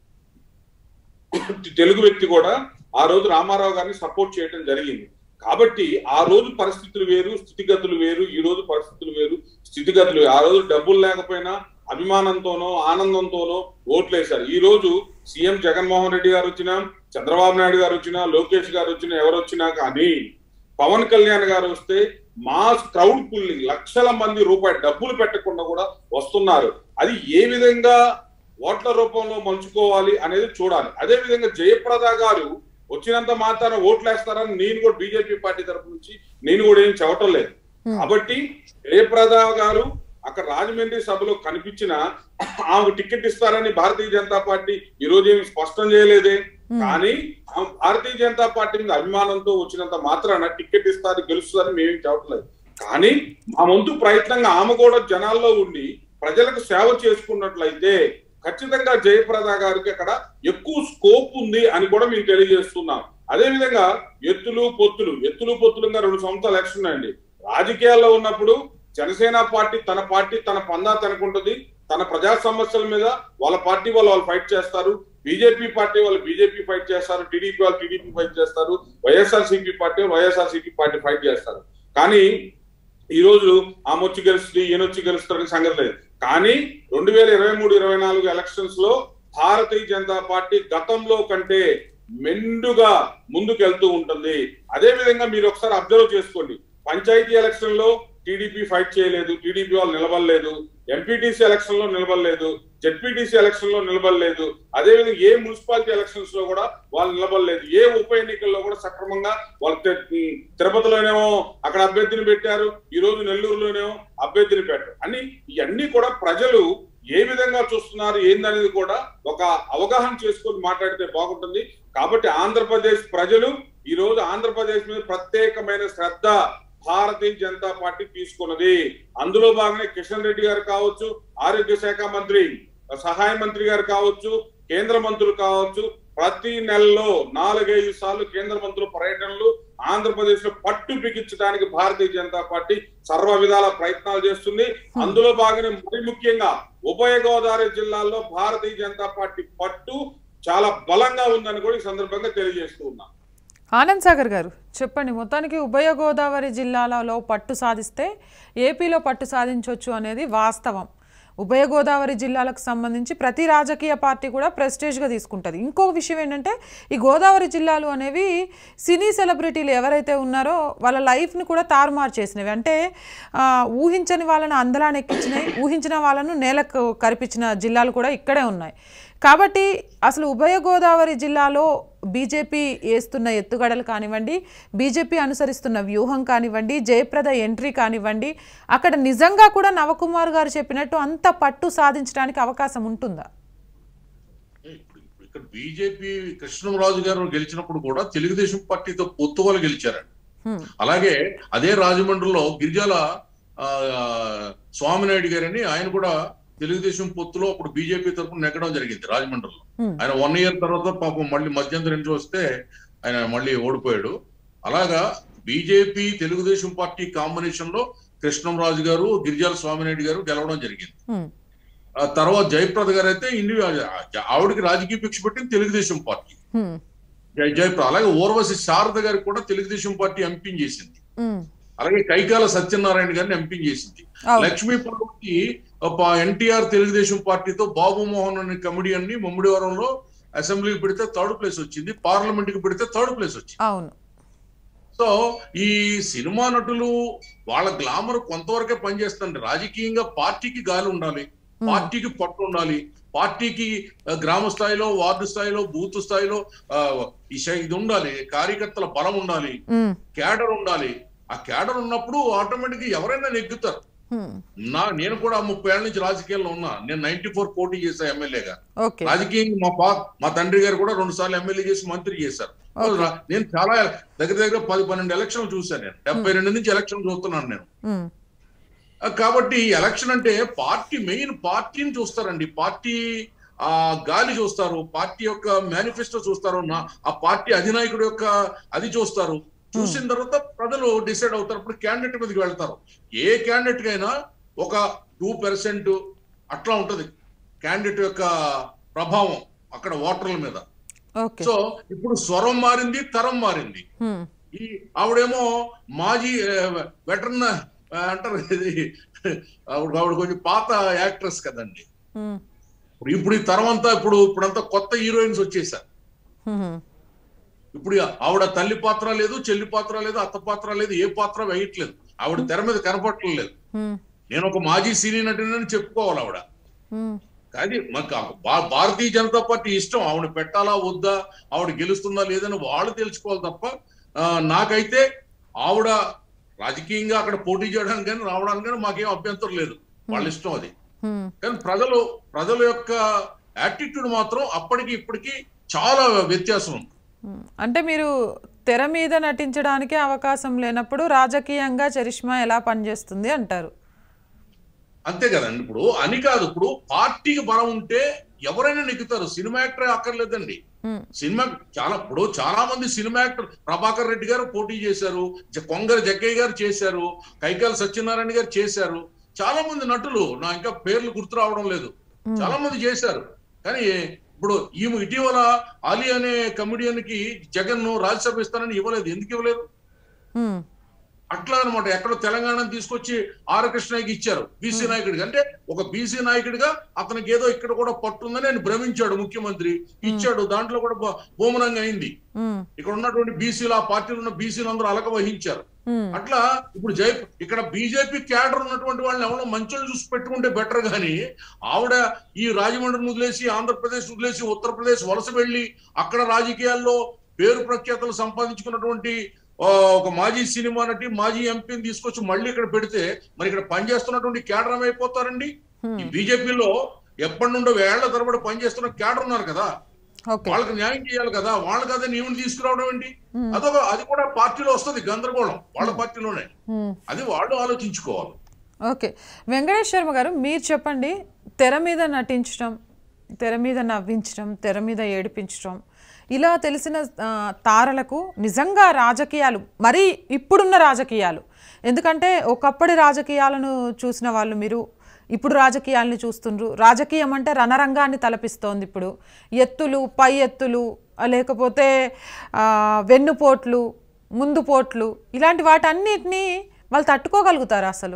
తెలుగు వ్యక్తి కూడా ఆ రోజు రామారావు గారిని సపోర్ట్ చేయడం జరిగింది కాబట్టి ఆ రోజు పరిస్థితులు వేరు స్థితిగతులు వేరు ఈ రోజు పరిస్థితులు వేరు స్థితిగతులు వేరు. ఆ రోజు డబ్బులు లేకపోయినా అభిమానంతోనో ఆనందంతోనో ఓట్లు వేశారు ఈ రోజు సీఎం జగన్మోహన్ రెడ్డి గారు వచ్చినా చంద్రబాబు నాయుడు గారు వచ్చినా లోకేష్ గారు వచ్చినా ఎవరు వచ్చినా కానీ పవన్ కళ్యాణ్ గారు వస్తే మాస్ క్రౌడ్ పుల్లింగ్ లక్షల మంది రూపాయి డబ్బులు పెట్టకుండా కూడా వస్తున్నారు అది ఏ విధంగా ఓట్ల రూపంలో మంచుకోవాలి అనేది చూడాలి అదే విధంగా జయప్రద గారు వచ్చినంత మాత్రాన ఓట్లు వేస్తారని నేను కూడా బీజేపీ పార్టీ తరపు నుంచి నేను కూడా ఏం చెప్పటం లేదు Hmm. కాబట్టి జయప్రద గారు అక్కడ రాజమండ్రి సభలో కనిపించిన ఆమెకు టికెట్ ఇస్తారని భారతీయ జనతా పార్టీ ఈ రోజు ఏమి స్పష్టం చేయలేదే Hmm. కానీ ఆమె భారతీయ జనతా పార్టీ మీద అభిమానంతో వచ్చినంత మాత్రాన టికెట్ ఇస్తారు గెలుస్తుందని మేమేం చెప్పట్లేదు కానీ మా వంతు ప్రయత్నంగా ఆమె కూడా జనాల్లో ఉండి ప్రజలకు సేవ చేసుకున్నట్లయితే ఖచ్చితంగా జయప్రద గారికి అక్కడ ఎక్కువ స్కోప్ ఉంది అని కూడా మేము తెలియజేస్తున్నాం అదే విధంగా ఎత్తులు పొత్తులు ఎత్తులు పొత్తులుగా రెండు సంవత్సరాలు ఎలక్షన్ ఉన్నాయండి రాజకీయాల్లో ఉన్నప్పుడు జనసేన పార్టీ తన పార్టీ తన పందా తనకుంటుంది తన ప్రజా సమస్యల మీద వాళ్ళ పార్టీ వాళ్ళు వాళ్ళు ఫైట్ చేస్తారు బీజేపీ పార్టీ వాళ్ళు బీజేపీ ఫైట్ చేస్తారు టీడీపీ వాళ్ళు టీడీపీ ఫైట్ చేస్తారు YSR CP party YSR CP party fight చేస్తారు కానీ ఈ రోజు ఆమె వచ్చి గెలుస్తుంది ఈయన వచ్చి గెలుస్తారని సంగతి లేదు కానీ రెండు వేల ఇరవై మూడు ఇరవై నాలుగు ఎలక్షన్స్ లో భారతీయ జనతా పార్టీ గతంలో కంటే మెండుగా ముందుకెళ్తూ ఉంటుంది అదే విధంగా మీరు ఒకసారి అబ్జర్వ్ చేసుకోండి పంచాయతీ ఎలక్షన్ లో టీడీపీ ఫైట్ చేయలేదు టీడీపీ వాళ్ళు నిలబడలేదు ఎంపీటీసీ ఎలక్షన్ లో నిలబడలేదు జెడ్పీటీసీ ఎలక్షన్ లో నిలబడలేదు అదే విధంగా ఏ మున్సిపాలిటీ ఎలక్షన్స్ లో కూడా వాళ్ళు నిలబడలేదు ఏ ఉప ఎన్నికల్లో కూడా సక్రమంగా వాళ్ళు తి- ఉమ్, తిరుపతిలోనేమో అక్కడ అభ్యర్థిని పెట్టారు ఈ రోజు నెల్లూరులోనేమో అభ్యర్థిని పెట్టారు అని ఇవన్నీ కూడా ప్రజలు ఏ విధంగా చూస్తున్నారు ఏందనేది కూడా ఒక అవగాహన చేసుకొని మాట్లాడితే బాగుంటుంది కాబట్టి ఆంధ్రప్రదేశ్ ప్రజలు ఈ రోజు ఆంధ్రప్రదేశ్ మీద ప్రత్యేకమైన శ్రద్ధ భారతీయ జనతా పార్టీ తీసుకున్నది అందులో భాగంగా కిషన్ రెడ్డి గారు కావచ్చు ఆరోగ్య శాఖ మంత్రి సహాయ మంత్రి గారు కావచ్చు కేంద్ర మంత్రులు కావచ్చు ప్రతి నెలలో నాలుగైదు సార్లు కేంద్ర మంత్రుల పర్యటనలు ఆంధ్రప్రదేశ్ లో పట్టు బిగించడానికి భారతీయ జనతా పార్టీ సర్వ విధాల ప్రయత్నాలు చేస్తుంది అందులో భాగంగా మరి ముఖ్యంగా ఉభయ గోదావరి జిల్లాల్లో భారతీయ జనతా పార్టీ పట్టు చాలా బలంగా ఉందని కూడా ఈ సందర్భంగా తెలియజేస్తూ ఉన్నాం ఆనంద్ సాగర్ గారు చెప్పండి మొత్తానికి ఉభయ గోదావరి జిల్లాలలో పట్టు సాధిస్తే ఏపీలో పట్టు సాధించవచ్చు అనేది వాస్తవం ఉభయ గోదావరి జిల్లాలకు సంబంధించి ప్రతి రాజకీయ పార్టీ కూడా ప్రెస్టేజ్గా తీసుకుంటుంది ఇంకొక విషయం ఏంటంటే ఈ గోదావరి జిల్లాలు అనేవి సినీ సెలబ్రిటీలు ఎవరైతే ఉన్నారో వాళ్ళ లైఫ్ని కూడా తారుమారు చేసినవి అంటే ఆ, ఊహించని వాళ్ళను అందలాన్ని ఎక్కించినాయి ఊహించిన వాళ్ళను నేలకు కరిపించిన జిల్లాలు కూడా ఇక్కడే ఉన్నాయి కాబట్టి అసలు ఉభయ గోదావరి జిల్లాలో బీజేపీ వేస్తున్న ఎత్తుగడలు కానివ్వండి బీజేపీ అనుసరిస్తున్న వ్యూహం కానివ్వండి జయప్రద ఎంట్రీ కానివ్వండి అక్కడ నిజంగా కూడా నవకుమార్ గారు చెప్పినట్టు అంత పట్టు సాధించడానికి అవకాశం ఉంటుందా ఇప్పుడు ఇప్పుడు ఇక్కడ బీజేపీ కృష్ణరాజు గారు గెలిచినప్పుడు కూడా తెలుగుదేశం పార్టీతో పొత్తు వాళ్ళు గెలిచారండి హ్మ్. అలాగే అదే రాజమండ్రిలో గిరిజాల ఆ, స్వామినాయుడు గారని ఆయన కూడా తెలుగుదేశం పొత్తులో అప్పుడు బీజేపీ తరఫున నెగ్గడం జరిగింది రాజమండ్రిలో హ్మ్. ఆయన వన్ ఇయర్ తర్వాత పాపం మళ్ళీ మధ్యంతరం నుంచి వస్తే ఆయన మళ్ళీ ఓడిపోయాడు అలాగా బీజేపీ తెలుగుదేశం పార్టీ కాంబినేషన్ లో కృష్ణంరాజు గారు గిరిజాల స్వామినాయుడు గారు గెలవడం జరిగింది హ్మ్. ఆ తర్వాత జయప్రద గారు అయితే ఇండి ఆవిడకి రాజకీయ భిక్ష పెట్టింది తెలుగుదేశం పార్టీ హ్మ్. జయ జయప్రద అలాగే ఓర్వశి శారద గారికి కూడా తెలుగుదేశం పార్టీ ఎంపీ చేసింది హ్మ్. అలాగే కైకాల సత్యనారాయణ గారిని ఎంపీ చేసింది అవును. లక్ష్మీ పార్వతి ఎన్టీఆర్ తెలుగుదేశం పార్టీతో బాబు మోహన్ అనే కమిడియన్ ని ముమ్మిడివరంలో అసెంబ్లీకి పెడితే థర్డ్ ప్లేస్ వచ్చింది పార్లమెంట్ కి పెడితే థర్డ్ ప్లేస్ వచ్చింది అవును సో ఈ సినిమా నటులు వాళ్ళ గ్లామర్ కొంతవరకే పనిచేస్తుంది రాజకీయంగా పార్టీకి గాలి ఉండాలి పార్టీకి పట్టు ఉండాలి పార్టీకి ఆ, గ్రామ స్థాయిలో వార్డు స్థాయిలో బూత్ స్థాయిలో ఆ, ఈ శ- ఇది ఉండాలి కార్యకర్తల బలం ఉండాలి హ్మ్. క్యాడర్ ఉండాలి ఆ క్యాడర్ ఉన్నప్పుడు ఆటోమేటిక్ ఎవరైనా నెగ్గుతారు హ్మ్. నా నేను కూడా ముప్పై ఏళ్ళ నుంచి రాజకీయాల్లో ఉన్నా నేను నైన్టీ ఫోర్ పోటీ చేశా ఎమ్మెల్యేగా ఓకే రాజకీయంగా మా పా మా తండ్రి గారు కూడా రెండు సార్లు ఎమ్మెల్యే చేసి మంత్రి చేశారు Okay. రా- నేను చాలా దగ్గర దగ్గర పది పన్నెండు ఎలక్షన్లు చూశాను నేను డెబ్బై రెండు నుంచి ఎలక్షన్ చూస్తున్నాను నేను హ్మ్. ఆ, కాబట్టి ఎలక్షన్ అంటే పార్టీ మెయిన్ పార్టీని చూస్తారండి పార్టీ ఆ గాలి చూస్తారు పార్టీ యొక్క మేనిఫెస్టో చూస్తారు నా- ఆ పార్టీ అధినాయకుడు యొక్క అది చూస్తారు చూసిన తర్వాత ప్రజలు డిసైడ్ అవుతారు అప్పుడు క్యాండిడేట్ మీదకి వెళ్తారు ఏ క్యాండిడేట్ కైనా ఒక టూ పర్సెంట్ అట్లా ఉంటది క్యాండిడేట్ యొక్క ప్రభావం అక్కడ ఓటర్ల మీద ఓకే సో ఇప్పుడు స్వరం మారింది తరం మారింది హ్మ్. ఈ ఆవిడేమో మాజీ వెటర్న్ అంటారు ఇది ఆవిడ ఆవిడ కొంచెం పాత యాక్ట్రెస్ కదండి హ్మ్. ఇప్పుడు ఇప్పుడు ఈ తరం అంతా ఇప్పుడు ఇప్పుడంతా కొత్త హీరోయిన్స్ వచ్చేసారు హ్మ్. ఇప్పుడు ఆవిడ తల్లి పాత్ర లేదు చెల్లి పాత్ర లేదు అత్త పాత్ర లేదు ఏ పాత్ర వేయట్లేదు ఆవిడ తెర మీద కనపడట్లేదు హ్మ్. నేను ఒక మాజీ సినీ నటిని చెప్పుకోవాలి ఆవిడ హ్మ్. కానీ మాకు ఆ భా- భారతీయ జనతా పార్టీ ఇష్టం ఆవిడ పెట్టాలా వద్దా ఆవిడ గెలుస్తుందా లేదని వాళ్ళు తెలుసుకోవాలి తప్ప ఆ, నాకైతే ఆవిడ రాజకీయంగా అక్కడ పోటీ చేయడానికి కానీ రావడానికి కానీ మాకేం అభ్యంతరం లేదు వాళ్ళ ఇష్టం అది హ్మ్. కానీ ప్రజలు ప్రజల యొక్క యాటిట్యూడ్ మాత్రం అప్పటికి ఇప్పటికి చాలా వ్యత్యాసం ఉంది మ్మ్. అంటే మీరు తెర మీద నటించడానికి అవకాశం లేనప్పుడు రాజకీయంగా చరిష్మా ఎలా పనిచేస్తుంది అంటారు అంతే కదండి ఇప్పుడు అని కాదు ఇప్పుడు పార్టీకి బలం ఉంటే ఎవరైనా నెగ్గుతారు సినిమా యాక్టరే అక్కర్లేదండి మ్మ్. సినిమా చాలా ఇప్పుడు చాలా మంది సినిమా యాక్టర్ ప్రభాకర్ రెడ్డి గారు పోటీ చేశారు జ- కొంగర జగ్గయ్య గారు చేశారు కైకాల సత్యనారాయణ గారు చేశారు చాలా మంది నటులు నా ఇంకా పేర్లు గుర్తు రావడం లేదు చాలా మంది చేశారు కానీ ఇప్పుడు ఈమె ఇటీవల అలీ అనే కమిడియన్ కి జగన్ రాజ్యసభ ఇస్తానని ఇవ్వలేదు ఎందుకు ఇవ్వలేదు మ్మ్. అట్లా అనమాట ఎక్కడో తెలంగాణ తీసుకొచ్చి ఆర్ కృష్ణయ్యకి ఇచ్చారు బీసీ నాయకుడిగా అంటే ఒక బీసీ నాయకుడిగా అతనికి ఏదో ఇక్కడ కూడా పట్టుందని ఆయన భ్రమించాడు ముఖ్యమంత్రి ఇచ్చాడు దాంట్లో కూడా బ- బహుమనంగా అయింది ఉమ్, ఇక్కడ ఉన్నటువంటి బీసీలు ఆ పార్టీలో ఉన్న బీసీలు అందరూ అలక వహించారు ఉమ్, అట్లా ఇప్పుడు జై ఇక్కడ బీజేపీ క్యాడర్ ఉన్నటువంటి వాళ్ళని ఎవరో మంచోళ్ళు చూసి పెట్టుకుంటే బెటర్ గానీ ఆవిడ ఈ రాజమండ్రిని వదిలేసి ఆంధ్రప్రదేశ్ వదిలేసి ఉత్తరప్రదేశ్ వలస వెళ్ళి అక్కడ రాజకీయాల్లో పేరు ప్రఖ్యాతలు సంపాదించుకున్నటువంటి ఆ, ఒక మాజీ సినిమా నటి మాజీ ఎంపీని తీసుకొచ్చి మళ్ళీ ఇక్కడ పెడితే మరి ఇక్కడ పనిచేస్తున్నటువంటి క్యాడర్ ఏమైపోతారండి ఈ బీజేపీలో ఎప్పటి నుండో వేళ్ల తరబడి పనిచేస్తున్న క్యాడర్ ఉన్నారు కదా ఓకే వాళ్ళకి న్యాయం చేయాలి కదా వాళ్ళు కదా నీవుని తీసుకురావడం ఏంటి అదొక అది కూడా పార్టీలో వస్తుంది గందరగోళం వాళ్ళ పార్టీలోనే ఉమ్. అది వాళ్ళు ఆలోచించుకోవాలి ఓకే వెంకటేష్ శర్మ గారు మీరు చెప్పండి తెర మీద నటించడం తెర మీద నవ్వించడం తెర మీద ఏడిపించడం ఇలా తెలిసిన ఆ, తారలకు నిజంగా రాజకీయాలు మరీ ఇప్పుడున్న రాజకీయాలు ఎందుకంటే ఒకప్పటి రాజకీయాలను చూసిన వాళ్ళు మీరు ఇప్పుడు రాజకీయాలని చూస్తుండ్రు రాజకీయం అంటే రణరంగాన్ని తలపిస్తోంది ఇప్పుడు ఎత్తులు పై ఎత్తులు ఆ, లేకపోతే ఆ, వెన్నుపోట్లు ముందు పోట్లు ఇలాంటి వాటన్నిటినీ వాళ్ళు తట్టుకోగలుగుతారా అసలు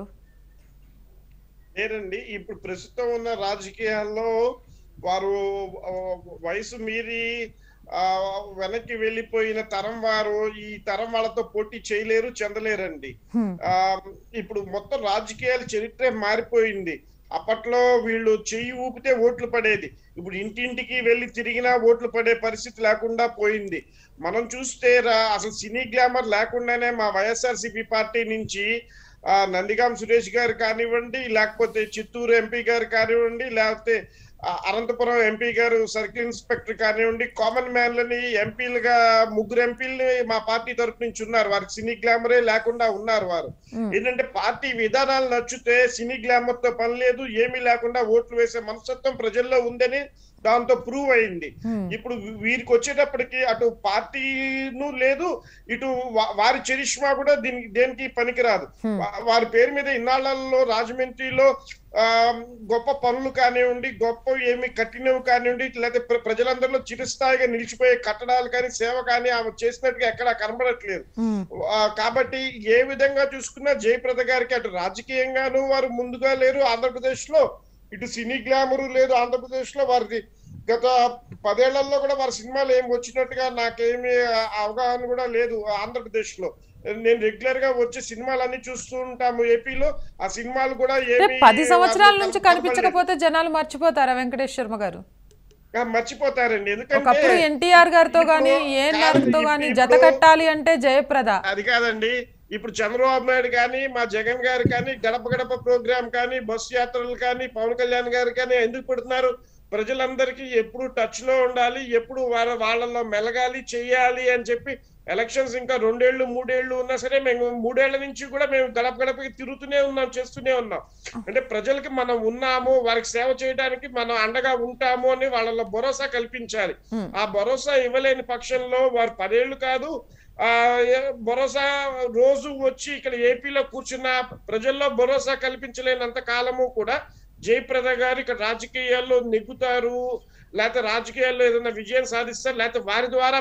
లేదండి ఇప్పుడు ప్రస్తుతం ఉన్న రాజకీయాల్లో వారు ఆ, వయసు మీరి ఆ వెనక్కి వెళ్ళిపోయిన తరం వారు ఈ తరం వాళ్ళతో పోటీ చేయలేరు చెందలేరండి హ్మ్. ఆ ఇప్పుడు మొత్తం రాజకీయాల చరిత్రే మారిపోయింది అప్పట్లో వీళ్ళు చెయ్యి ఊపితే ఓట్లు పడేది ఇప్పుడు ఇంటింటికి వెళ్ళి తిరిగినా ఓట్లు పడే పరిస్థితి లేకుండా పోయింది మనం చూస్తే రా- అసలు సినీ గ్లామర్ లేకుండానే మా వైఎస్ఆర్సీపీ పార్టీ నుంచి ఆ నందిగాం సురేష్ గారు కానివ్వండి లేకపోతే చిత్తూరు ఎంపీ గారు కానివ్వండి లేకపోతే ఆ, అనంతపురం ఎంపీ గారు సర్కిల్ ఇన్స్పెక్టర్ కానివ్వండి కామన్ మ్యాన్లని ఎంపీలుగా ముగ్గురు ఎంపీలని మా పార్టీ తరపు నుంచి ఉన్నారు వారికి సినీ గ్లామరే లేకుండా ఉన్నారు వారు ఏంటంటే పార్టీ విధానాలు నచ్చితే సినీ గ్లామర్ తో పని లేదు ఏమీ లేకుండా ఓట్లు వేసే మనస్తత్వం ప్రజల్లో ఉందని దాంతో ప్రూవ్ అయింది ఇప్పుడు వీరికి వచ్చేటప్పటికి అటు పార్టీను లేదు ఇటు వా- వారి చరిష్మా కూడా దీనికి దేనికి పనికిరాదు వా- వారి పేరు మీద ఇన్నాళ్లలో రాజమండ్రిలో ఆ గొప్ప పనులు కానివ్వండి గొప్ప ఏమి కట్టినవి కానివ్వండి లేకపోతే ప్ర- ప్రజలందరిలో చిరస్థాయిగా నిలిచిపోయే కట్టడాలు కానీ సేవ కానీ ఆమె చేసినట్టుగా ఎక్కడా కనబడట్లేదు ఉమ్, ఆ, కాబట్టి ఏ విధంగా చూసుకున్నా జయప్రద గారికి అటు రాజకీయంగాను వారు ముందుగా లేరు ఆంధ్రప్రదేశ్ లో ఇటు సినీ గ్లామరు లేదు ఆంధ్రప్రదేశ్ లో వారిది గత పదేళ్లలో కూడా వారి సినిమాలు ఏమి వచ్చినట్టుగా నాకేమి ఆ- అవగాహన కూడా లేదు ఆంధ్రప్రదేశ్ లో నేను రెగ్యులర్ గా వచ్చే సినిమాలన్నీ చూస్తూ ఉంటాము ఏపీలో ఆ సినిమాలు కూడా అంటే ఏమీ పది సంవత్సరాల వారిలో నుంచి కనపడలేదు. కనిపించకపోతే జనాలు మర్చిపోతారా వెంకటేష్ శర్మ గారు ఆ, మర్చిపోతారండి ఒకప్పుడు ఎందుకంటే ఎన్టీఆర్ గారితో ఇప్పుడు గానీ ఏఎన్ఆర్ తో కాదు, గానీ ఇప్పుడు- జత కట్టాలి అంటే జయప్రద అది కాదండి ఇప్పుడు చంద్రబాబు నాయుడు కానీ మా జగన్ గారు కానీ గడప గడప ప్రోగ్రామ్ కానీ బస్సు యాత్రలు కానీ పవన్ కళ్యాణ్ గారు కానీ ఎందుకు పెడుతున్నారు ప్రజలందరికీ ఎప్పుడు టచ్ లో ఉండాలి ఎప్పుడు వాళ్ళ వాళ్ళలో మెలగాలి చెయ్యాలి అని చెప్పి ఎలక్షన్స్ ఇంకా రెండేళ్లు మూడేళ్లు ఉన్నా సరే మేము మూడేళ్ల నుంచి కూడా మేము గడప గడపకి తిరుగుతూనే ఉన్నాం చేస్తూనే ఉన్నాం అంటే ప్రజలకి మనం ఉన్నాము వారికి సేవ చేయడానికి మనం అండగా ఉంటాము అని వాళ్ళలో భరోసా కల్పించాలి Hmm. ఆ భరోసా ఇవ్వలేని పక్షంలో వారు పదేళ్లు కాదు ఆ ఏ- భరోసా రోజు వచ్చి ఇక్కడ ఏపీలో కూర్చున్న ప్రజల్లో భరోసా కల్పించలేనంత కాలము కూడా జయప్రద గారు ఇక్కడ రాజకీయాల్లో నెగ్గుతారు లేకపోతే రాజకీయాల్లో ఏదైనా విజయం సాధిస్తారు లేకపోతే వారి ద్వారా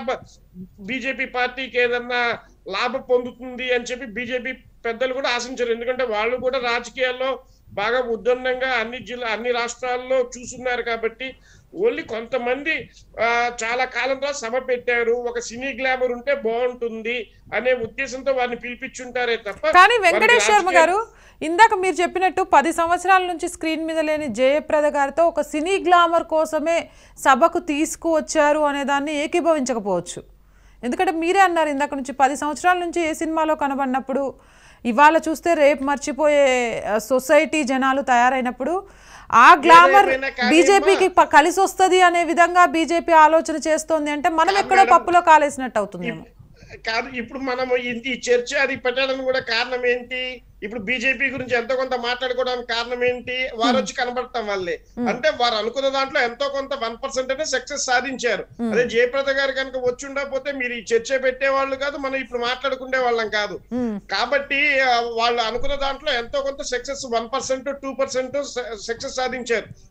బీజేపీ పార్టీకి ఏదన్నా లాభం పొందుతుంది అని చెప్పి బీజేపీ పెద్దలు కూడా ఆశించారు ఎందుకంటే వాళ్ళు కూడా రాజకీయాల్లో బాగా ఉద్దండంగా అన్ని జిల్లా అన్ని రాష్ట్రాల్లో చూస్తున్నారు కాబట్టి ఓన్లీ కొంతమంది ఆ, చాలా కాలం తర్వాత సభ పెట్టారు ఒక సినీ గ్లామర్ ఉంటే బాగుంటుంది అనే ఉద్దేశంతో వారిని పిలిపించుంటారే తప్ప కానీ వారికి వెంకటేష్ శర్మ రాజకీయ- గారు ఇందాక మీరు చెప్పినట్టు పది సంవత్సరాల నుంచి స్క్రీన్ మీద లేని జయప్రద గారితో ఒక సినీ గ్లామర్ కోసమే సభకు తీసుకువచ్చారు అనే దాన్ని ఏకీభవించకపోవచ్చు ఎందుకంటే మీరే అన్నారు ఇందాక నుంచి పది సంవత్సరాల నుంచి ఏ సినిమాలో కనబడినప్పుడు ఇవాళ చూస్తే రేపు మర్చిపోయే ఆ, సొసైటీ జనాలు తయారైనప్పుడు ఆ గ్లామర్ ఏదేమైనా కానీ బీజేపీకి ప- కలిసి వస్తుంది అనే విధంగా బీజేపీ ఆలోచన చేస్తోంది అంటే మనం ఎక్కడో పప్పులో కాలేసినట్టు అవుతుందేమో కాదు ఇప్పుడు మనం ఈ- ఈ చర్చ అది పెట్టడానికి కూడా కారణం ఏంటి ఇప్పుడు బీజేపీ గురించి ఎంతో కొంత మాట్లాడుకోవడానికి కారణం ఏంటి వారు వచ్చి కనబడటం వల్లే అంటే వారు అనుకున్న దాంట్లో ఎంతో కొంత వన్ పర్సెంట్ అనే సక్సెస్ సాధించారు అదే జయప్రద గారు కనుక వచ్చి ఉండకపోతే మీరు ఈ చర్చ పెట్టేవాళ్ళు కాదు మనం ఇప్పుడు మాట్లాడుకునే వాళ్ళం కాదు ఉమ్, కాబట్టి ఆ, వాళ్ళు అనుకున్న దాంట్లో ఎంతో కొంత success one percent two percent success సాధించారు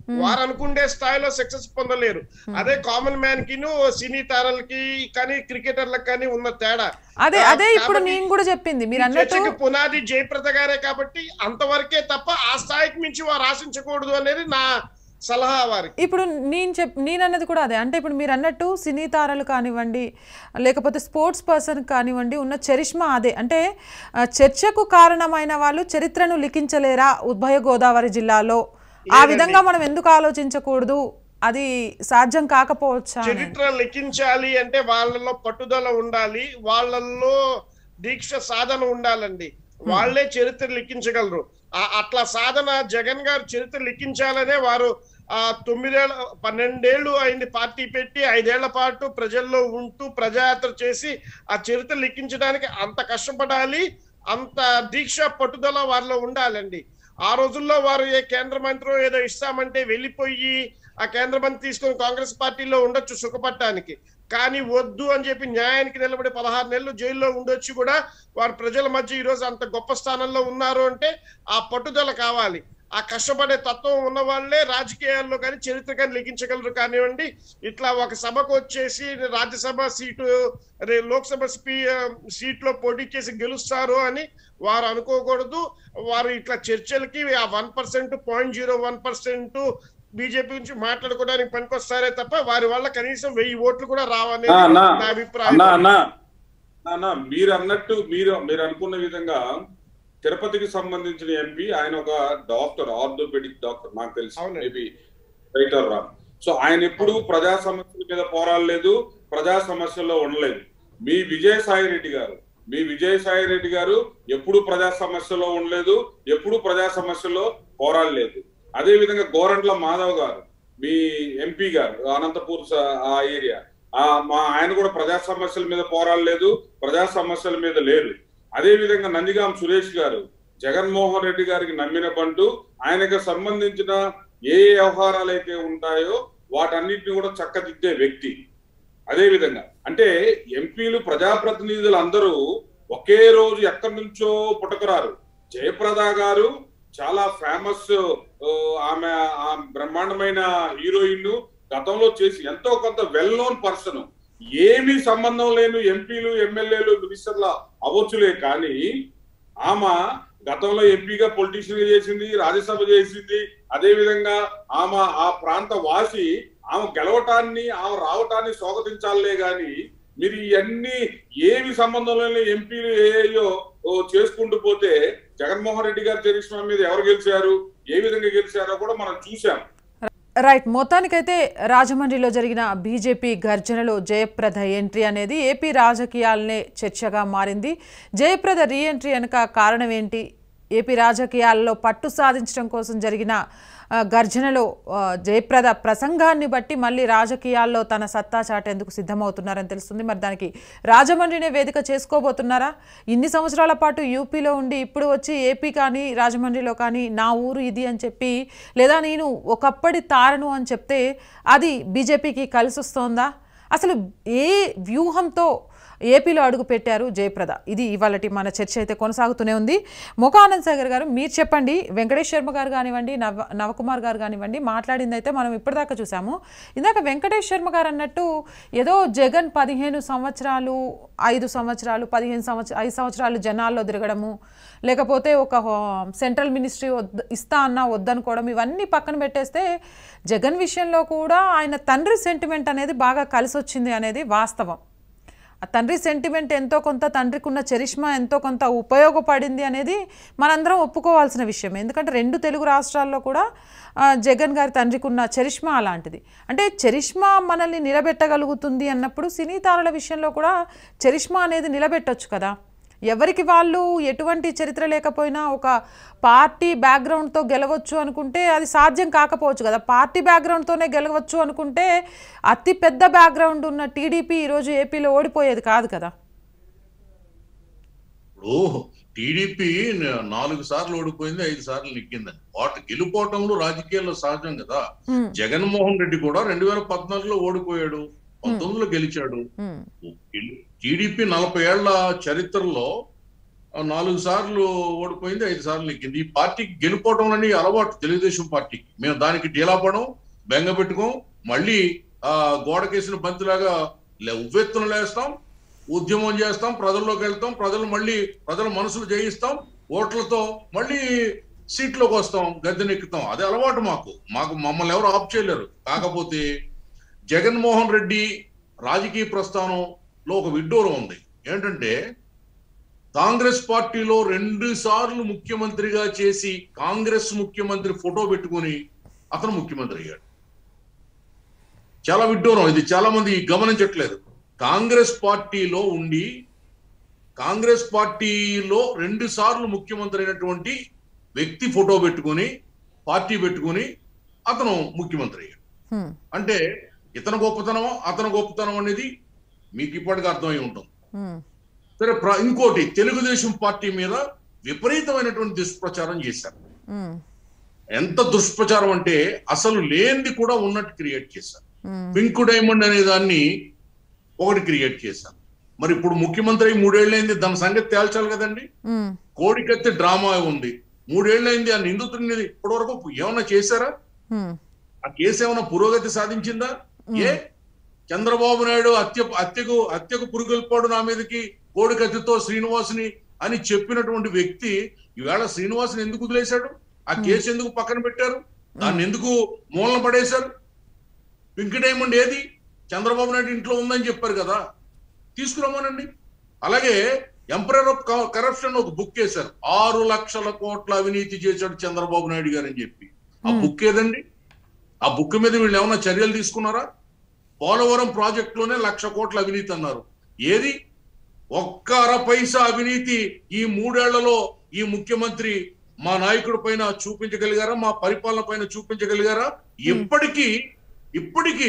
వారు అనుకుండే స్థాయిలో సక్సెస్ పొందలేరు అదే కామన్ మ్యాన్ కిను సినీ తారలకి కానీ క్రికెటర్లకు కానీ ఉన్న తేడా అదే ఆ, అదే ఇప్పుడు కాబట్టి నేను కూడా చెప్పింది మీరు ఈ అన్నట్టు చర్చకి పునాది జయప్రద గారే కాబట్టి అంతవరకే తప్ప ఆ స్థాయికి మించి వారు ఆశించకూడదు అనేది నా సలహా వారికి ఇప్పుడు నేను చెప్ నేను అన్నది కూడా అదే అంటే ఇప్పుడు మీరు అన్నట్టు సినీ తారలు కానివ్వండి లేకపోతే స్పోర్ట్స్ పర్సన్ కానివ్వండి ఉన్న చరిష్మా అదే అంటే ఆ, చర్చకు కారణమైన వాళ్ళు చరిత్రను లిఖించలేరా ఉభయ గోదావరి జిల్లాలో ఆ లేదండి. విధంగా మనం ఎందుకు ఆలోచించకూడదు అది సాధ్యం కాకపోవచ్చా అని. చరిత్ర లిఖించాలి అంటే వాళ్ళలో పట్టుదల ఉండాలి వాళ్ళల్లో దీక్ష సాధన ఉండాలండి వాళ్ళే చరిత్ర లిఖించగలరు ఆ- అట్లా సాధన జగన్ గారు చరిత్ర లిఖించాలనే వారు ఆ తొమ్మిదేళ్ళ పన్నెండేళ్లు అయింది పార్టీ పెట్టి ఐదేళ్ల పాటు ప్రజల్లో ఉంటూ ప్రజాయాత్ర చేసి ఆ చరిత్ర లిఖించడానికి అంత కష్టపడాలి అంత దీక్ష పట్టుదల వారిలో ఉండాలండి ఆ రోజుల్లో వారు ఏ కేంద్ర మంత్రి ఏదో ఇస్తామంటే వెళ్ళిపోయి ఆ కేంద్ర మంత్రి తీసుకొని కాంగ్రెస్ పార్టీలో ఉండొచ్చు సుఖపడటానికి కానీ వద్దు అని చెప్పి న్యాయానికి నిలబడి పదహారు నెలలు జైల్లో ఉండొచ్చు కూడా వారు ప్రజల మధ్య ఈ రోజు అంత గొప్ప స్థానంలో ఉన్నారు అంటే ఆ పట్టుదల కావాలి ఆ కష్టపడే తత్వం ఉన్న వాళ్ళే రాజకీయాల్లో కానీ చరిత్ర కానీ లిఖించగలరు కానివ్వండి ఇట్లా ఒక సభకు వచ్చేసి రాజ్యసభ సీటు రే లోక్సభ స్పీ సీట్లో పోటీ చేసి గెలుస్తారు అని వారు అనుకోకూడదు వారు ఇట్లా చర్చలకి ఆ one percent point zero one percent BJP నుంచి మాట్లాడుకోవడానికి పనికొస్తారే తప్ప వారి వల్ల కనీసం వెయ్యి ఓట్లు కూడా రావనేది అన్నా, అన్నా, నా అభిప్రాయం అన్నా అన్నా అన్నా మీరు అన్నట్టు మీరు మీరు అనుకున్న విధంగా తిరుపతికి సంబంధించిన ఎంపీ ఆయన ఒక డాక్టర్ ఆర్థోపెడిక్ డాక్టర్ నాకు తెలిసి అవునండి. మేబీ రైటర్ రా సో ఆయన ఎప్పుడు ప్రజా సమస్యల మీద పోరాడలేదు ప్రజా సమస్యల్లో ఉండలేదు మీ విజయసాయి రెడ్డి గారు మీ విజయసాయి రెడ్డి గారు ఎప్పుడు ప్రజా సమస్యలో ఉండలేదు ఎప్పుడు ప్రజా సమస్యల్లో పోరాడలేదు అదే విధంగా గోరంట్ల మాధవ్ గారు మీ ఎంపీ గారు అనంతపూర్ స- ఆ ఏరియా ఆ మా ఆయన కూడా ప్రజా సమస్యల మీద పోరాడలేదు ప్రజా సమస్యల మీద లేరు అదే విధంగా నందిగాం సురేష్ గారు జగన్మోహన్ రెడ్డి గారికి నమ్మిన బంటు ఆయనకు సంబంధించిన ఏ ఏ వ్యవహారాలు అయితే ఉంటాయో వాటన్నిటిని కూడా చక్కదిద్దే వ్యక్తి అదే విధంగా అంటే ఎంపీలు ప్రజాప్రతినిధులు అందరూ ఒకే రోజు ఎక్కడి నుంచో పుట్టకరారు జయప్రద గారు చాలా ఫేమస్ ఆమె ఆ బ్రహ్మాండమైన హీరోయిన్ గతంలో చేసి ఎంతో కొంత వెల్ నోన్ పర్సన్ ఏమీ సంబంధం లేని ఎంపీలు ఎమ్మెల్యేలు మినిస్టర్ల అవ్వచ్చులే కానీ ఆమె గతంలో ఎంపీగా పొలిటీషియన్ గా చేసింది రాజ్యసభ చేసింది అదే విధంగా ఆమె ఆ ప్రాంత వాసి ఆమె గెలవటాన్ని ఆమె రావటాన్ని స్వాగతించాలే గాని మీరు ఇవన్నీ ఏమి సంబంధం లేని ఎంపీలు ఏయో చేసుకుంటూ పోతే జగన్మోహన్ రెడ్డి గారి చరిష్మా మీద ఎవరు గెలిచారు ఏ విధంగా గెలిచారో కూడా మనం చూసాం రైట్ మొత్తానికైతే రాజమండ్రిలో జరిగిన బీజేపీ గర్జనలో జయప్రద ఎంట్రీ అనేది ఏపీ రాజకీయాలనే చర్చగా మారింది జయప్రద రీ ఎంట్రీ వెనుక కారణం ఏంటి ఏపీ రాజకీయాల్లో పట్టు సాధించడం కోసం జరిగిన ఆ, గర్జనలో ఆ, జయప్రద ప్రసంగాన్ని బట్టి మళ్ళీ రాజకీయాల్లో తన సత్తా చాటేందుకు సిద్ధమవుతున్నారని తెలుస్తుంది మరి దానికి రాజమండ్రినే వేదిక చేసుకోబోతున్నారా ఇన్ని సంవత్సరాల పాటు యూపీలో ఉండి ఇప్పుడు వచ్చి ఏపీ కానీ రాజమండ్రిలో కానీ నా ఊరు ఇది అని చెప్పి లేదా నేను ఒకప్పటి తారను అని చెప్తే అది బీజేపీకి కలిసి వస్తోందా అసలు ఏ వ్యూహంతో ఏపీలో అడుగు పెట్టారు జయప్రద ఇది ఇవాళ మన చర్చ అయితే కొనసాగుతూనే ఉంది ముఖానంద్ సాగర్ గారు మీరు చెప్పండి వెంకటేష్ శర్మ గారు కానివ్వండి నవ నవకుమార్ గారు కానివ్వండి మాట్లాడింది అయితే మనం ఇప్పటిదాకా చూసాము ఇందాక వెంకటేష్ శర్మ గారు అన్నట్టు ఏదో జగన్ పదిహేను సంవత్సరాలు ఐదు సంవత్సరాలు పదిహేను సంవత్సరాలు ఐదు సంవత్సరాలు జనాల్లో తిరగడము లేకపోతే ఒక హో- సెంట్రల్ మినిస్ట్రీ వద్ద ఇస్తా అన్నా వద్దనుకోవడం ఇవన్నీ పక్కన పెట్టేస్తే జగన్ విషయంలో కూడా ఆయన తండ్రి సెంటిమెంట్ అనేది బాగా కలిసి వచ్చింది అనేది వాస్తవం ఆ తండ్రి సెంటిమెంట్ ఎంతో కొంత తండ్రికి ఉన్న చరిష్మా ఎంతో కొంత ఉపయోగపడింది అనేది మనందరం ఒప్పుకోవాల్సిన విషయం ఎందుకంటే రెండు తెలుగు రాష్ట్రాల్లో కూడా ఆ, జగన్ గారి తండ్రికి ఉన్న చరిష్మా అలాంటిది అంటే చరిష్మా మనల్ని నిలబెట్టగలుగుతుంది అన్నప్పుడు సినీ తారల విషయంలో కూడా చరిష్మా అనేది నిలబెట్టొచ్చు కదా ఎవరికి వాళ్ళు ఎటువంటి చరిత్ర లేకపోయినా ఒక పార్టీ బ్యాక్గ్రౌండ్తో గెలవచ్చు అనుకుంటే అది సాధ్యం కాకపోవచ్చు కదా పార్టీ బ్యాక్గ్రౌండ్తోనే గెలవచ్చు అనుకుంటే అతి పెద్ద బ్యాక్గ్రౌండ్ ఉన్న టీడీపీ ఈరోజు ఏపీలో ఓడిపోయేది కాదు కదా ఇప్పుడు టీడీపీ నాలుగు సార్లు ఓడిపోయింది ఐదు సార్లు నెగ్గిందని వాటి గెలుపోవటంలో రాజకీయాల్లో సహజం కదా ఉమ్, జగన్మోహన్ రెడ్డి కూడా రెండు వేల పద్నాలుగులో ఓడిపోయాడు పంతొమ్మిదిలో గెలిచాడు ఉమ్, టీడీపీ నలభై ఏళ్ల చరిత్రలో ఆ, నాలుగు సార్లు ఓడిపోయింది ఐదు సార్లు నెగ్గింది ఈ పార్టీకి గెలుపోవడం అని అలవాటు తెలుగుదేశం పార్టీకి మేము దానికి డీలాపడం బెంగ పెట్టుకోం మళ్ళీ ఆ గోడకేసిన బంతిలాగా లే- ఉవ్వెత్తున లేస్తాం ఉద్యమం చేస్తాం ప్రజల్లోకి వెళ్తాం ప్రజలు మళ్ళీ ప్రజల మనసులు జయిస్తాం ఓట్లతో మళ్ళీ సీట్లోకి వస్తాం గద్దెనెక్కుతాం అదే అలవాటు మాకు మాకు మమ్మల్ని ఎవరు ఆఫ్ చేయలేరు కాకపోతే జగన్మోహన్ రెడ్డి రాజకీయ ప్రస్థానంలో ఒక విడ్డూరం ఉంది ఏంటంటే కాంగ్రెస్ పార్టీలో రెండు సార్లు ముఖ్యమంత్రిగా చేసి కాంగ్రెస్ ముఖ్యమంత్రి ఫోటో పెట్టుకొని అతను ముఖ్యమంత్రి అయ్యాడు చాలా విడ్డూరం ఇది చాలా మంది గమనించట్లేదు కాంగ్రెస్ పార్టీలో ఉండి కాంగ్రెస్ పార్టీలో రెండు సార్లు ముఖ్యమంత్రి అయినటువంటి వ్యక్తి ఫోటో పెట్టుకొని పార్టీ పెట్టుకొని అతను ముఖ్యమంత్రి అయ్యాడు హ్మ్. అంటే ఇతను గొప్పతనం అతను గొప్పతనం అనేది మీకు ఇప్పటికీ అర్థమై ఉంటుంది హ్మ్. సరే ప్ర- ఇంకోటి తెలుగుదేశం పార్టీ మీద విపరీతమైనటువంటి దుష్ప్రచారం చేశారు హ్మ్. ఎంత దుష్ప్రచారం అంటే అసలు లేనిది కూడా ఉన్నట్టు క్రియేట్ చేశారు హ్మ్. పింక్ డైమండ్ అనే దాన్ని ఒకటి క్రియేట్ చేశారు మరి ఇప్పుడు ముఖ్యమంత్రి అయి మూడేళ్ళైంది దాని సంగతి తేల్చాలి కదండి హ్మ్. కోడికత్తి డ్రామా ఉంది మూడేళ్ళైంది ఆ నిందితుడిని ఇప్పటి వరకు ఏమన్నా చేశారా హ్మ్. ఆ కేసు ఏమైనా పురోగతి సాధించిందా ఏ చంద్రబాబు నాయుడు హత్య హత్యకు హత్యకు పురుగొల్పాడు నా మీదకి కోడి కత్తితో శ్రీనివాసుని అని చెప్పినటువంటి వ్యక్తి ఈవేళ శ్రీనివాసుని ఎందుకు వదిలేశాడు ఆ కేసు ఎందుకు పక్కన పెట్టారు దాన్ని ఎందుకు మూలన పడేశారు పింక్ డైమండ్ ఏది చంద్రబాబు నాయుడు ఇంట్లో ఉందని చెప్పారు కదా తీసుకురమ్మనండి అలాగే ఎంపరర్ ఆఫ్ కరప్షన్ ఒక బుక్ వేశారు ఆరు లక్షల కోట్ల అవినీతి చేశాడు చంద్రబాబు నాయుడు గారు అని చెప్పి ఆ బుక్ ఏదండి ఆ బుక్ మీద వీళ్ళు ఏమైనా చర్యలు తీసుకున్నారా పోలవరం ప్రాజెక్ట్ లోనే లక్ష కోట్ల అవినీతి అన్నారు ఏది ఒక్క అర పైసా అవినీతి ఈ మూడేళ్లలో ఈ ముఖ్యమంత్రి మా నాయకుడి పైన చూపించగలిగారా మా పరిపాలన పైన చూపించగలిగారా ఇప్పటికీ ఇప్పటికీ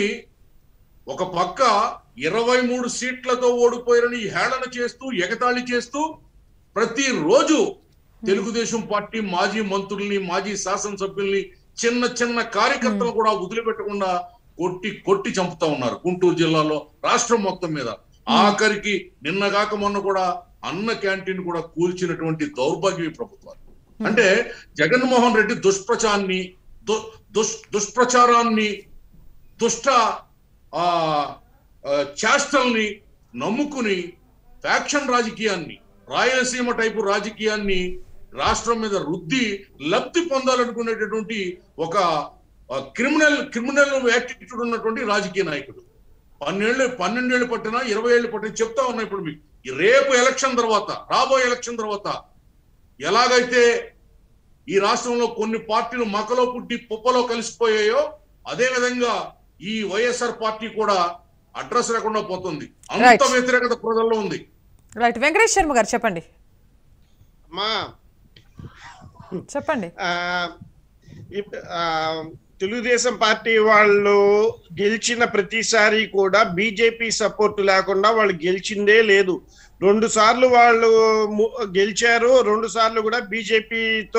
ఒక పక్క ఇరవై మూడు సీట్లతో ఓడిపోయారని హేళన చేస్తూ ఎగతాళి చేస్తూ ప్రతిరోజు తెలుగుదేశం పార్టీ మాజీ మంత్రుల్ని మాజీ శాసనసభ్యుల్ని చిన్న చిన్న కార్యకర్తలు కూడా వదిలిపెట్టకుండా కొట్టి కొట్టి చంపుతా ఉన్నారు గుంటూరు జిల్లాలో రాష్ట్రం మొత్తం మీద ఆఖరికి నిన్నగాక మొన్న కూడా అన్న క్యాంటీన్ కూడా కూల్చినటువంటి దౌర్భాగ్య ప్రభుత్వాలు అంటే జగన్మోహన్ రెడ్డి దుష్ప్రచారాన్ని దు- దుష్ దుష్ప్రచారాన్ని దుష్ట ఆ ఆ, చేష్టల్ని నమ్ముకుని ఫ్యాక్షన్ రాజకీయాన్ని రాయలసీమ టైపు రాజకీయాన్ని రాష్ట్రం మీద రుద్ది లబ్ధి పొందాలనుకునేటటువంటి ఒక ఆ, క్రిమినల్ క్రిమినల్ యాటిట్యూడ్ ఉన్నటువంటి రాజకీయ నాయకుడు పన్నెండు పన్నెండేళ్ళు పట్టినా ఇరవై ఏళ్ళు పట్టినా చెప్తా ఉన్నా ఇప్పుడు మీకు ఈ రేపు ఎలక్షన్ తర్వాత రాబోయే ఎలక్షన్ తర్వాత ఎలాగైతే ఈ రాష్ట్రంలో కొన్ని పార్టీలు మకలో పుట్టి పుప్పలో కలిసిపోయాయో అదే విధంగా ఈ వైఎస్ఆర్ పార్టీ కూడా అడ్రస్ లేకుండా పోతుంది అంత Right. వ్యతిరేకత ప్రజల్లో ఉంది రైట్ వెంకటేష్ శర్మ గారు చెప్పండి అమ్మా చెప్పండి ఆ, ఇప్- ఆ, తెలుగుదేశం పార్టీ వాళ్ళు గెలిచిన ప్రతిసారి కూడా బీజేపీ సపోర్ట్ లేకుండా వాళ్ళు గెలిచిందే లేదు రెండు సార్లు వాళ్ళు ము- గెలిచారు రెండు సార్లు కూడా బీజేపీతో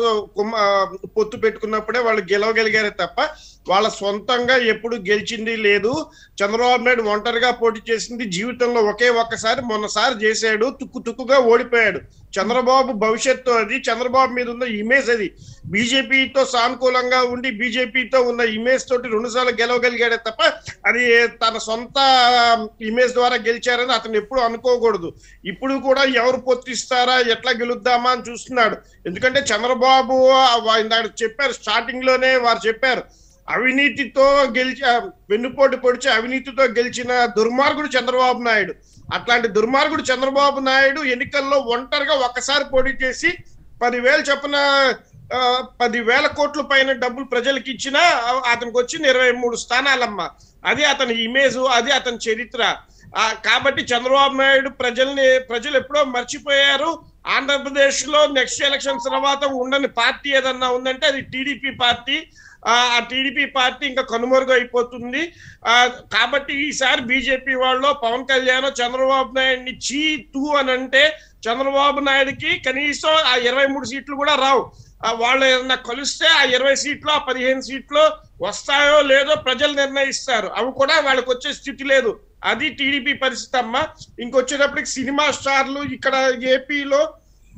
పొత్తు పెట్టుకున్నప్పుడే వాళ్ళు గెలవగలిగారే తప్ప వాళ్ళ సొంతంగా ఎప్పుడు గెలిచింది లేదు చంద్రబాబు నాయుడు ఒంటరిగా పోటీ చేసింది జీవితంలో ఒకే ఒక్కసారి మొన్నసారి చేశాడు తుక్కు తుక్కుగా ఓడిపోయాడు చంద్రబాబు భవిష్యత్తు అది చంద్రబాబు మీద ఉన్న ఇమేజ్ అది బీజేపీతో సానుకూలంగా ఉండి బీజేపీతో ఉన్న ఇమేజ్ తోటి రెండు సార్లు గెలవగలిగాడే తప్ప అది తన సొంత ఇమేజ్ ద్వారా గెలిచారని అతను ఎప్పుడు అనుకోకూడదు ఇప్పుడు కూడా ఎవరు పొత్తిస్తారా ఎట్లా గెలుద్దామా అని చూస్తున్నాడు ఎందుకంటే చంద్రబాబు వా- ఇందాక చెప్పారు స్టార్టింగ్ లోనే వారు చెప్పారు అవినీతితో గెలిచి వెన్నుపోటు పొడిచి అవినీతితో గెలిచిన దుర్మార్గుడు చంద్రబాబు నాయుడు అట్లాంటి దుర్మార్గుడు చంద్రబాబు నాయుడు ఎన్నికల్లో ఒంటరిగా ఒక్కసారి పోటీ చేసి పదివేలు చొప్పున ఆ, పదివేల కోట్ల పైన డబ్బులు ప్రజలకు ఇచ్చినా ఆ, అతనికి వచ్చిన ఇరవై మూడు స్థానాలమ్మా అది అతని ఇమేజ్ అది అతని చరిత్ర ఆ, కాబట్టి చంద్రబాబు నాయుడు ప్రజల్ని ప్రజలు ఎప్పుడో మర్చిపోయారు ఆంధ్రప్రదేశ్ లో నెక్స్ట్ ఎలక్షన్స్ తర్వాత ఉండని పార్టీ ఏదన్నా ఉందంటే అది టీడీపీ పార్టీ ఆ ఆ టీడీపీ పార్టీ ఇంకా కనుమరుగు అయిపోతుంది ఆ కాబట్టి ఈసారి బీజేపీ వాళ్ళు పవన్ కళ్యాణ్ చంద్రబాబు నాయుడిని చీ తూ అని అంటే చంద్రబాబు నాయుడికి కనీసం ఆ ఇరవై మూడు సీట్లు కూడా రావు ఆ వాళ్ళు ఏదన్నా కలిస్తే ఆ ఇరవై సీట్లు ఆ పదిహేను సీట్లు వస్తాయో లేదో ప్రజలు నిర్ణయిస్తారు అవి కూడా వాళ్ళకి వచ్చే స్థితి లేదు అది టీడీపీ పరిస్థితి అమ్మా ఇంకొచ్చేటప్పటికి సినిమా స్టార్లు ఇక్కడ ఏపీలో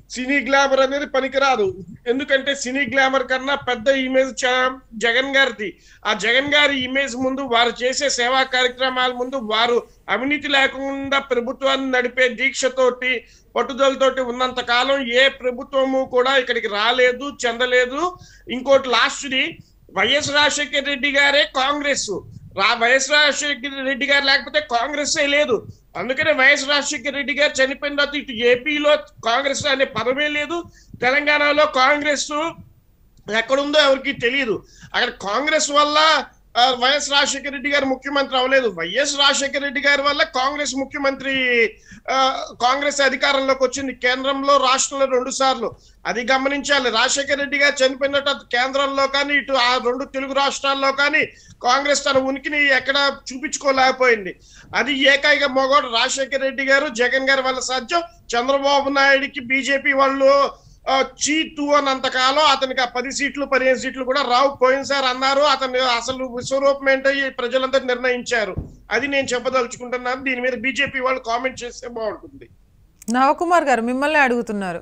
సినీ గ్లామర్ అనేది పనికిరాదు ఎందుకంటే సినీ గ్లామర్ కన్నా పెద్ద ఇమేజ్ చ- జగన్ గారిది ఆ జగన్ గారి ఇమేజ్ ముందు వారు చేసే సేవా కార్యక్రమాల ముందు వారు అవినీతి లేకుండా ప్రభుత్వాన్ని నడిపే దీక్షతోటి పట్టుదలతోటి ఉన్నంత కాలం ఏ ప్రభుత్వము కూడా ఇక్కడికి రాలేదు చెందలేదు ఇంకోటి లాస్ట్ది వైఎస్ రాజశేఖర రెడ్డి గారే కాంగ్రెస్ రా వైఎస్ రాజశేఖర రెడ్డి గారు లేకపోతే కాంగ్రెస్ లేదు అందుకనే వైఎస్ రాజశేఖర రెడ్డి గారు చనిపోయిన తర్వాత ఇటు ఏపీలో కాంగ్రెస్ అనే పదమే లేదు తెలంగాణలో కాంగ్రెస్ ఎక్కడుందో ఎవరికి తెలియదు అక్కడ కాంగ్రెస్ వల్ల ఆ, వైఎస్ రాజశేఖర రెడ్డి గారు ముఖ్యమంత్రి అవ్వలేదు వైఎస్ రాజశేఖర రెడ్డి గారి వల్ల కాంగ్రెస్ ముఖ్యమంత్రి ఆ, కాంగ్రెస్ అధికారంలోకి వచ్చింది కేంద్రంలో రాష్ట్రంలో రెండు సార్లు అది గమనించాలి రాజశేఖర రెడ్డి గారు చనిపోయిన తర్వాత కేంద్రంలో కానీ ఇటు ఆ రెండు తెలుగు రాష్ట్రాల్లో కానీ కాంగ్రెస్ తన ఉనికిని ఎక్కడ చూపించుకోలేకపోయింది అది ఏకైక మొగోడు రాజశేఖర రెడ్డి గారు జగన్ గారి వల్ల సాధ్యం చంద్రబాబు నాయుడికి బీజేపీ వాళ్ళు ఆ, చీటు అన్నంతకాలం అతనికి ఆ పది సీట్లు పదిహేను సీట్లు కూడా రావు పోయినసారి అన్నారు అతను అసలు విశ్వరూపం ఏంటో ఈ ప్రజలందరూ నిర్ణయించారు అది నేను చెప్పదలుచుకుంటున్నాను దీని మీద బీజేపీ వాళ్ళు కామెంట్ చేస్తే బాగుంటుంది నవకుమార్ గారు మిమ్మల్ని అడుగుతున్నారు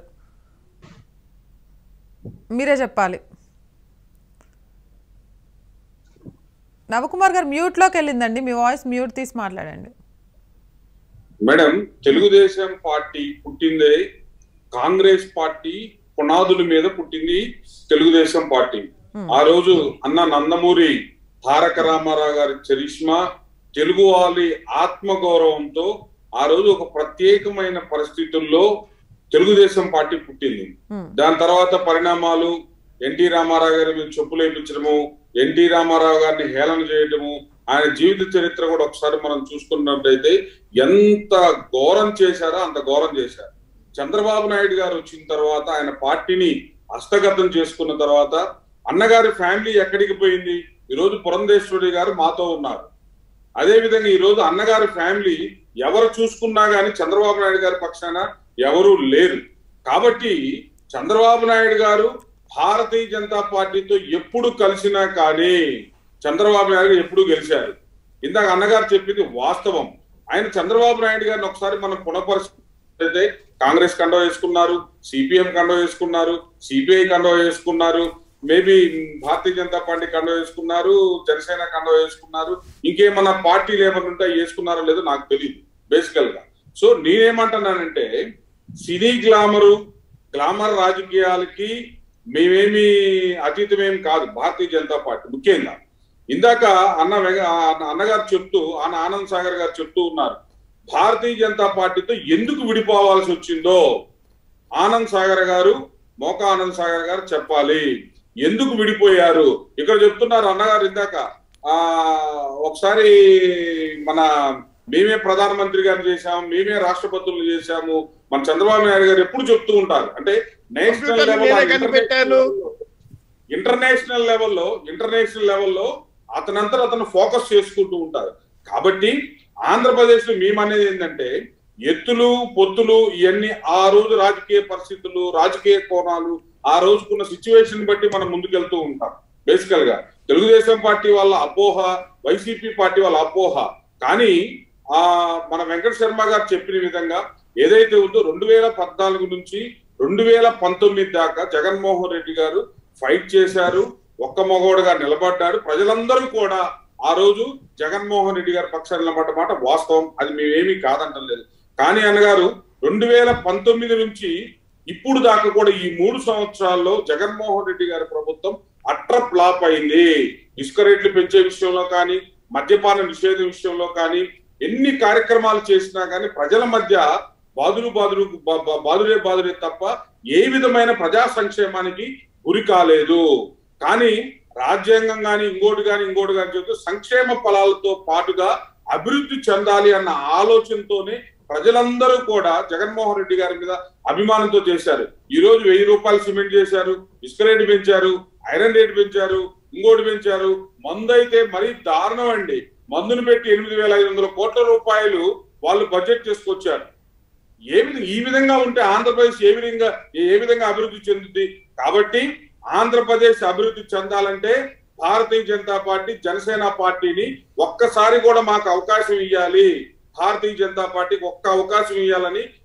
మీరే చెప్పాలి నవకుమార్ గారు మ్యూట్లోకి వెళ్ళిందండి మీ వాయిస్ మ్యూట్ తీసి మాట్లాడండి మేడం తెలుగుదేశం పార్టీ పుట్టిందే కాంగ్రెస్ పార్టీ పునాదుల మీద పుట్టింది తెలుగుదేశం పార్టీ ఆ రోజు అన్న నందమూరి తారక రామారావు గారి చరిష్మా తెలుగు వాళ్ళి ఆత్మగౌరవంతో ఆ రోజు ఒక ప్రత్యేకమైన పరిస్థితుల్లో తెలుగుదేశం పార్టీ పుట్టింది Hmm. దాని తర్వాత పరిణామాలు ఎన్టీ రామారావు గారి మీద చెప్పులు వేయించడము ఎన్టీ రామారావు గారిని హేళన చేయడము ఆయన జీవిత చరిత్ర కూడా ఒకసారి మనం చూసుకున్నట్టయితే ఎంత ఘోరం చేశారో అంత ఘోరం చేశారు చంద్రబాబు నాయుడు గారు వచ్చిన తర్వాత ఆయన పార్టీని హస్తగతం చేసుకున్న తర్వాత అన్నగారి ఫ్యామిలీ ఎక్కడికి పోయింది ఈ రోజు పురంధేశ్వరి గారు మాతో ఉన్నారు అదే విధంగా ఈ రోజు అన్నగారి ఫ్యామిలీ ఎవరు చూసుకున్నా గానీ చంద్రబాబు నాయుడు గారి పక్షాన ఎవరు లేరు కాబట్టి చంద్రబాబు నాయుడు గారు భారతీయ జనతా పార్టీతో ఎప్పుడు కలిసినా కానీ చంద్రబాబు నాయుడు గారు ఎప్పుడు గెలిచారు ఇందాక అన్నగారు చెప్పింది వాస్తవం ఆయన చంద్రబాబు నాయుడు గారిని ఒకసారి మనం పునఃపరిస్థితి కాంగ్రెస్ కండవ వేసుకున్నారు సిపిఎం కండవ వేసుకున్నారు సిపిఐ కండవ వేసుకున్నారు మేబీ భారతీయ జనతా పార్టీ కండవ వేసుకున్నారు జనసేన కండవ వేసుకున్నారు ఇంకేమన్నా పార్టీలు ఏమన్నా ఉంటే అవి వేసుకున్నారో లేదో నాకు తెలియదు బేసికల్ గా సో నేనేమంటున్నానంటే సినీ గ్లామరు గ్లామర్ రాజకీయాలకి మేమేమి అతీతమేం కాదు భారతీయ జనతా పార్టీ ముఖ్యంగా ఇందాక అన్న వెంక- అన్న- అన్నగారు చెప్తూ అన్న ఆనంద్ సాగర్ గారు చెప్తూ ఉన్నారు భారతీయ జనతా పార్టీతో ఎందుకు విడిపోవాల్సి వచ్చిందో ఆనంద్ సాగర్ గారు మోక ఆనంద్ సాగర్ గారు చెప్పాలి ఎందుకు విడిపోయారు ఇక్కడ చెప్తున్నారు అన్నగారు ఇందాక ఆ ఒకసారి మన మేమే ప్రధానమంత్రి గారు చేశాము మేమే రాష్ట్రపతులు చేశాము మన చంద్రబాబు నాయుడు గారు ఎప్పుడు చెప్తూ ఉంటారు అంటే నేషనల్ కంప్యూటర్ని నేనే కనిపెట్టాను. ఇంటర్నేషనల్ లెవెల్లో ఇంటర్నేషనల్ లెవెల్లో అతనంతా అతను ఫోకస్ చేసుకుంటూ ఉంటారు కాబట్టి ఆంధ్రప్రదేశ్ లో మేమనేది ఏంటంటే ఎత్తులు పొత్తులు ఇవన్నీ ఆ రోజు రాజకీయ పరిస్థితులు రాజకీయ కోణాలు ఆ రోజుకున్న సిచ్యువేషన్ బట్టి మనం ముందుకెళ్తూ ఉంటాం బేసికల్ గా తెలుగుదేశం పార్టీ వాళ్ళ అపోహ వైసీపీ పార్టీ వాళ్ళ అపోహ కానీ ఆ మన వెంకట శర్మ గారు చెప్పిన విధంగా ఏదైతే ఉందో రెండు వేల పద్నాలుగు నుంచి రెండు వేల పంతొమ్మిది దాకా జగన్మోహన్ రెడ్డి గారు ఫైట్ చేశారు ఒక్క మగోడుగా నిలబడ్డాడు ప్రజలందరూ కూడా ఆ రోజు జగన్మోహన్ రెడ్డి గారి పక్షాన నిలబడ్డ మాట వాస్తవం అది మేమేమీ కాదంటలేదు కానీ అన్నగారు రెండు వేల పంతొమ్మిది నుంచి ఇప్పుడు దాకా కూడా ఈ మూడు సంవత్సరాల్లో జగన్మోహన్ రెడ్డి గారి ప్రభుత్వం అట్ర ఫ్లాప్ అయింది ఇసుక రేట్లు పెంచే విషయంలో కానీ మద్యపాన నిషేధం విషయంలో కానీ ఎన్ని కార్యక్రమాలు చేసినా కానీ ప్రజల మధ్య బాదులు బాదులు బా- బా- బాదురే బాదురే తప్ప ఏ విధమైన ప్రజా సంక్షేమానికి గురి కాలేదు కానీ రాజ్యాంగం కానీ ఇంకోటి కానీ ఇంకోటి కానీ చెప్తూ సంక్షేమ ఫలాలతో పాటుగా అభివృద్ధి చెందాలి అన్న ఆలోచనతోనే ప్రజలందరూ కూడా జగన్మోహన్ రెడ్డి గారి మీద అభిమానంతో చేశారు ఈ రోజు వెయ్యి రూపాయలు సిమెంట్ చేశారు ఇసుక రేటు పెంచారు ఐరన్ రేటు పెంచారు ఇంకోటి పెంచారు మందు అయితే మరీ దారుణం అండి మందును పెట్టి ఎనిమిది వేల ఐదు వందల కోట్ల రూపాయలు వాళ్ళు బడ్జెట్ చేసుకొచ్చారు ఏ విధంగా ఈ విధంగా ఉంటే ఆంధ్రప్రదేశ్ ఏ విధంగా ఏ విధంగా అభివృద్ధి చెందుతుంది కాబట్టి ఆంధ్రప్రదేశ్ అభివృద్ధి చెందాలంటే భారతీయ జనతా పార్టీ జనసేన పార్టీని ఒక్కసారి కూడా మాకు అవకాశం ఇవ్వాలి భారతీయ జనతా పార్టీకి ఒక్క అవకాశం ఇవ్వాలని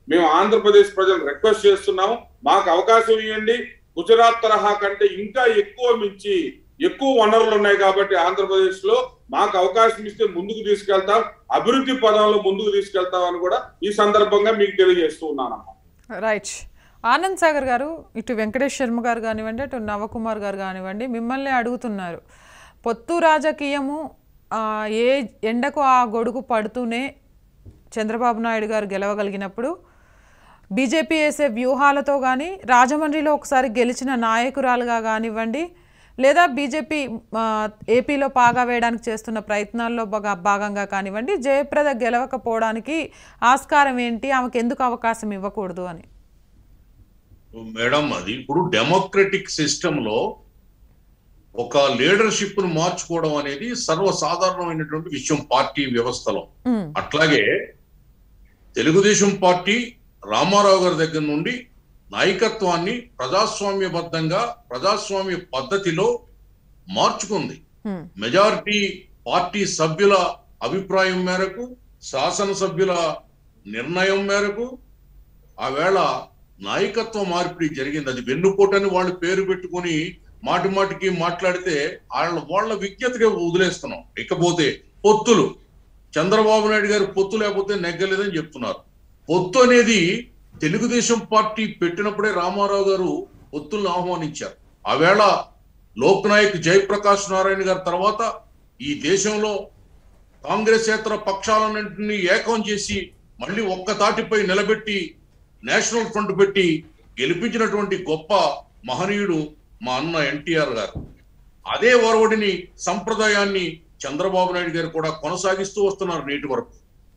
మేము ఆంధ్రప్రదేశ్ ప్రజలు రిక్వెస్ట్ చేస్తున్నాము మాకు అవకాశం ఇవ్వండి గుజరాత్ తరహా కంటే ఇంకా ఎక్కువ మించి ఎక్కువ వనరులు ఉన్నాయి కాబట్టి ఆంధ్రప్రదేశ్ లో మాకు అవకాశం ఇస్తే ముందుకు తీసుకెళ్తాం అభివృద్ధి పదంలో ముందుకు తీసుకెళ్తాం అని కూడా ఈ సందర్భంగా మీకు తెలియజేస్తూ ఉన్నానమ్మా రైట్ ఆనంద్ సాగర్ గారు ఇటు వెంకటేష్ శర్మ గారు కానివ్వండి అటు నవకుమార్ గారు కానివ్వండి మిమ్మల్ని అడుగుతున్నారు పొత్తు రాజకీయము ఆ, ఏ ఎండకు ఆ గొడుగు పడుతూనే చంద్రబాబు నాయుడు గారు గెలవగలిగినప్పుడు బీజేపీ వేసే వ్యూహాలతో కానీ రాజమండ్రిలో ఒకసారి గెలిచిన నాయకురాలుగా కానివ్వండి లేదా బీజేపీ ఆ, ఏపీలో పాగా వేయడానికి చేస్తున్న ప్రయత్నాల్లో బాగా భాగంగా కానివ్వండి జయప్రద గెలవకపోవడానికి ఆస్కారం ఏంటి ఆమెకు ఎందుకు అవకాశం ఇవ్వకూడదు అని మేడం అది ఇప్పుడు డెమోక్రటిక్ సిస్టమ్ లో ఒక లీడర్షిప్ ను మార్చుకోవడం అనేది సర్వసాధారణమైనటువంటి విషయం పార్టీ వ్యవస్థలో ఉమ్, అట్లాగే తెలుగుదేశం పార్టీ రామారావు గారి దగ్గర నుండి నాయకత్వాన్ని ప్రజాస్వామ్యబద్ధంగా ప్రజాస్వామ్య పద్ధతిలో మార్చుకుంది ఉమ్, మెజారిటీ పార్టీ సభ్యుల అభిప్రాయం మేరకు శాసనసభ్యుల నిర్ణయం మేరకు ఆవేళ నాయకత్వ మార్పిడి జరిగింది అది వెన్నుపోటని వాళ్ళు పేరు పెట్టుకుని మాటి మాటికి మాట్లాడితే వాళ్ళ వాళ్ళ విజ్ఞతగా వదిలేస్తున్నాం ఇకపోతే పొత్తులు చంద్రబాబు నాయుడు గారు పొత్తు లేకపోతే నెగ్గలేదని చెప్తున్నారు పొత్తు అనేది తెలుగుదేశం పార్టీ పెట్టినప్పుడే రామారావు గారు పొత్తులను ఆహ్వానించారు ఆవేళ లోక్ నాయక్ జయప్రకాష్ నారాయణ గారి తర్వాత ఈ దేశంలో కాంగ్రెస్ ఏతర పక్షాలన్నింటినీ ఏకం చేసి మళ్ళీ ఒక్క తాటిపై నిలబెట్టి నేషనల్ ఫ్రంట్ పెట్టి గెలిపించినటువంటి గొప్ప మహనీయుడు మా అన్న ఎన్టీఆర్ గారు అదే ఒరవడిని సంప్రదాయాన్ని చంద్రబాబు నాయుడు గారు కూడా కొనసాగిస్తూ వస్తున్నారు నేటి వరకు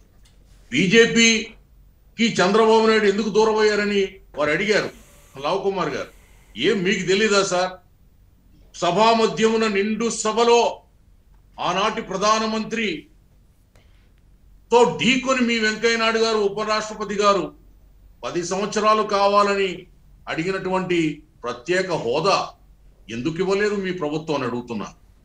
బీజేపీకి చంద్రబాబు నాయుడు ఎందుకు దూరం అయ్యారని వారు అడిగారు లవ్ కుమార్ గారు ఏం మీకు తెలీదా సార్ సభా మధ్యమున నిండు సభలో ఆనాటి ప్రధానమంత్రి తో ఢీకొని మీ వెంకయ్య నాయుడు గారు ఉపరాష్ట్రపతి గారు పది సంవత్సరాలు కావాలని అడిగినటువంటి ప్రత్యేక హోదా ఎందుకు ఇవ్వలేదు మీ ప్రభుత్వం అని అడుగుతున్నా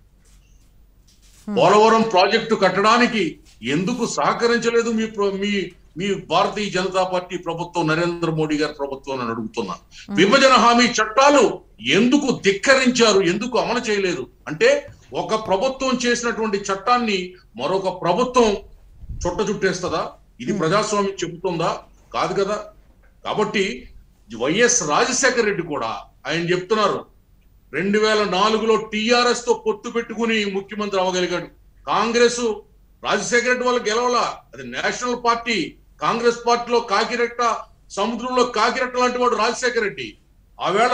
పోలవరం ప్రాజెక్టు కట్టడానికి ఎందుకు సహకరించలేదు మీ ప్ర- మీ మీ భారతీయ జనతా పార్టీ ప్రభుత్వం నరేంద్ర మోడీ గారి ప్రభుత్వం అని అడుగుతున్నా విభజన హామీ చట్టాలు ఎందుకు ధిక్కరించారు ఎందుకు అమలు చేయలేదు అంటే ఒక ప్రభుత్వం చేసినటువంటి చట్టాన్ని మరొక ప్రభుత్వం చుట్ట చుట్టేస్తుందా ఇది ప్రజాస్వామ్యం చెబుతుందా కాదు కదా కాబట్టి వైఎస్ రాజశేఖర రెడ్డి కూడా ఆయన చెప్తున్నారు రెండు వేల నాలుగులో టిఆర్ఎస్ తో పొత్తు పెట్టుకుని ముఖ్యమంత్రి అవ్వగలిగాడు కాంగ్రెస్ రాజశేఖర రెడ్డి వల్ల గెలవలా అది నేషనల్ పార్టీ కాంగ్రెస్ పార్టీలో కాకిరెట్ట సముద్రంలో కాకిరెట్ట లాంటి వాడు రాజశేఖర రెడ్డి ఆవేళ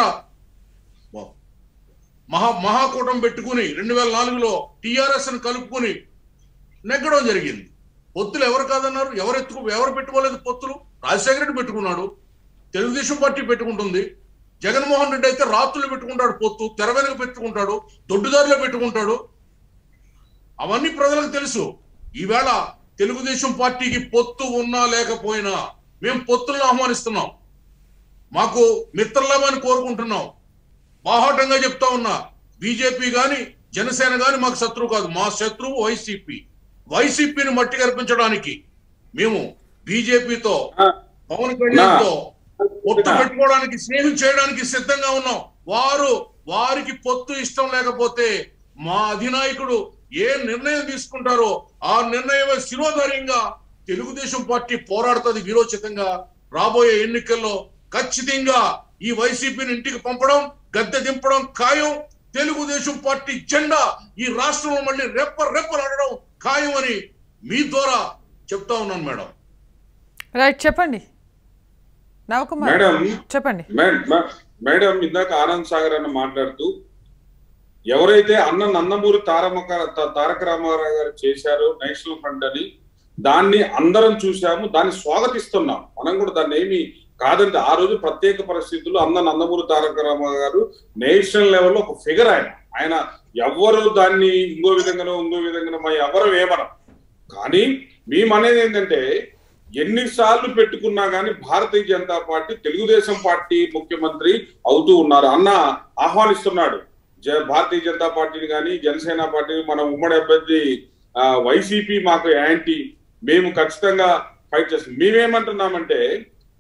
మహా మహాకూటం పెట్టుకుని రెండు వేల నాలుగులో టిఆర్ఎస్ ని కలుపుకుని నెగ్గడం జరిగింది పొత్తులు ఎవరు కాదన్నారు ఎవరు ఎత్తుకు ఎవరు పెట్టుకోలేదు పొత్తులు రాజశేఖర రెడ్డి పెట్టుకున్నాడు తెలుగుదేశం పార్టీ పెట్టుకుంటుంది జగన్మోహన్ రెడ్డి అయితే రాత్రులు పెట్టుకుంటాడు పొత్తు తెర వెనుక పెట్టుకుంటాడు దొడ్డుదారిలో పెట్టుకుంటాడు అవన్నీ ప్రజలకు తెలుసు ఈవేళ తెలుగుదేశం పార్టీకి పొత్తు ఉన్నా లేకపోయినా మేము పొత్తులను ఆహ్వానిస్తున్నాం మాకు మిత్రలేమని కోరుకుంటున్నాం బాహాటంగా చెప్తా ఉన్నా బీజేపీ గాని జనసేన గాని మాకు శత్రువు కాదు మా శత్రువు వైసీపీ వైసీపీని మట్టి కల్పించడానికి మేము బీజేపీతో పవన్ కళ్యాణ్ తో పొత్తు పెట్టుకోవడానికి స్నేహం చేయడానికి సిద్ధంగా ఉన్నాం వారు వారికి పొత్తు ఇష్టం లేకపోతే మా అధినాయకుడు ఏ నిర్ణయం తీసుకుంటారో ఆ నిర్ణయమే శిరోధార్యంగా తెలుగుదేశం పార్టీ పోరాడుతుంది వీరోచితంగా రాబోయే ఎన్నికల్లో ఖచ్చితంగా ఈ వైసీపీని ఇంటికి పంపడం గద్దె దింపడం ఖాయం తెలుగుదేశం పార్టీ జెండా ఈ రాష్ట్రంలో మళ్ళీ రెప్ప రెప్పలాడడం ఖాయం అని మీ ద్వారా చెప్తా ఉన్నాను మేడం రైట్ చెప్పండి నవకుమార్ మేడం చెప్పండి మే- మే- మేడం ఇందాక ఆనంద్ సాగర్ అన్న మాట్లాడుతూ ఎవరైతే అన్న నందమూరి తారమక త- తారక రామారావు గారు చేశారో నేషనల్ ఫ్రంట్ అని దాన్ని అందరం చూసాము దాన్ని స్వాగతిస్తున్నాం మనం కూడా దాన్ని ఏమి కాదండి ఆ రోజు ప్రత్యేక పరిస్థితుల్లో అన్న నందమూరి తారక రామారావు గారు నేషనల్ లెవెల్లో ఒక ఫిగర్ ఆయన ఆయన ఎవ్వరు దాన్ని ఇంకో విధంగానో ఇంకో విధంగానో మా ఎవరు ఏమనం కానీ మేము అనేది ఏంటంటే ఎన్నిసార్లు పెట్టుకున్నా కానీ భారతీయ జనతా పార్టీ తెలుగుదేశం పార్టీ ముఖ్యమంత్రి అవుతూ ఉన్నారు అన్న ఆహ్వానిస్తున్నాడు జ భారతీయ జనతా పార్టీని కానీ జనసేన పార్టీని మన ఉమ్మడి అభ్యర్థి ఆ, వైసీపీ మాకు యాంటీ మేము ఖచ్చితంగా ఫైట్ చేస్తాం మేమేమంటున్నామంటే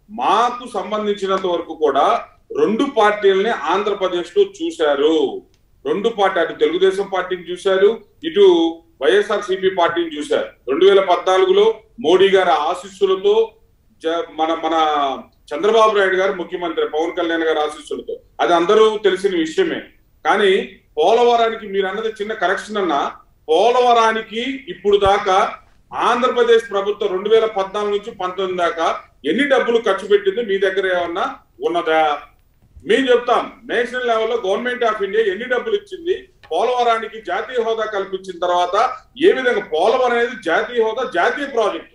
మాకు సంబంధించినంత వరకు కూడా రెండు పార్టీలని ఆంధ్రప్రదేశ్ లో చూశారు రెండు పార్టీ అటు తెలుగుదేశం పార్టీని చూశారు ఇటు వైఎస్ఆర్ సిపి పార్టీని చూశారు రెండు వేల పద్నాలుగులో మోడీ గారి ఆశీస్సులతో జ- మన మన చంద్రబాబు నాయుడు గారు ముఖ్యమంత్రి పవన్ కళ్యాణ్ గారి ఆశీస్సులతో అది అందరూ తెలిసిన విషయమే కానీ పోలవరానికి మీరు అన్నది చిన్న కరెక్షన్ అన్న పోలవరానికి ఇప్పుడు దాకా ఆంధ్రప్రదేశ్ ప్రభుత్వం రెండు వేల పద్నాలుగు నుంచి పంతొమ్మిది దాకా ఎన్ని డబ్బులు ఖర్చు పెట్టింది మీ దగ్గర ఏమన్నా ఉన్నదా మేము చెప్తాం నేషనల్ లెవెల్లో గవర్నమెంట్ ఆఫ్ ఇండియా ఎన్ని డబ్బులు ఇచ్చింది పోలవరానికి జాతీయ హోదా కల్పించిన తర్వాత ఏ విధంగా పోలవరం అనేది జాతీయ హోదా జాతీయ ప్రాజెక్ట్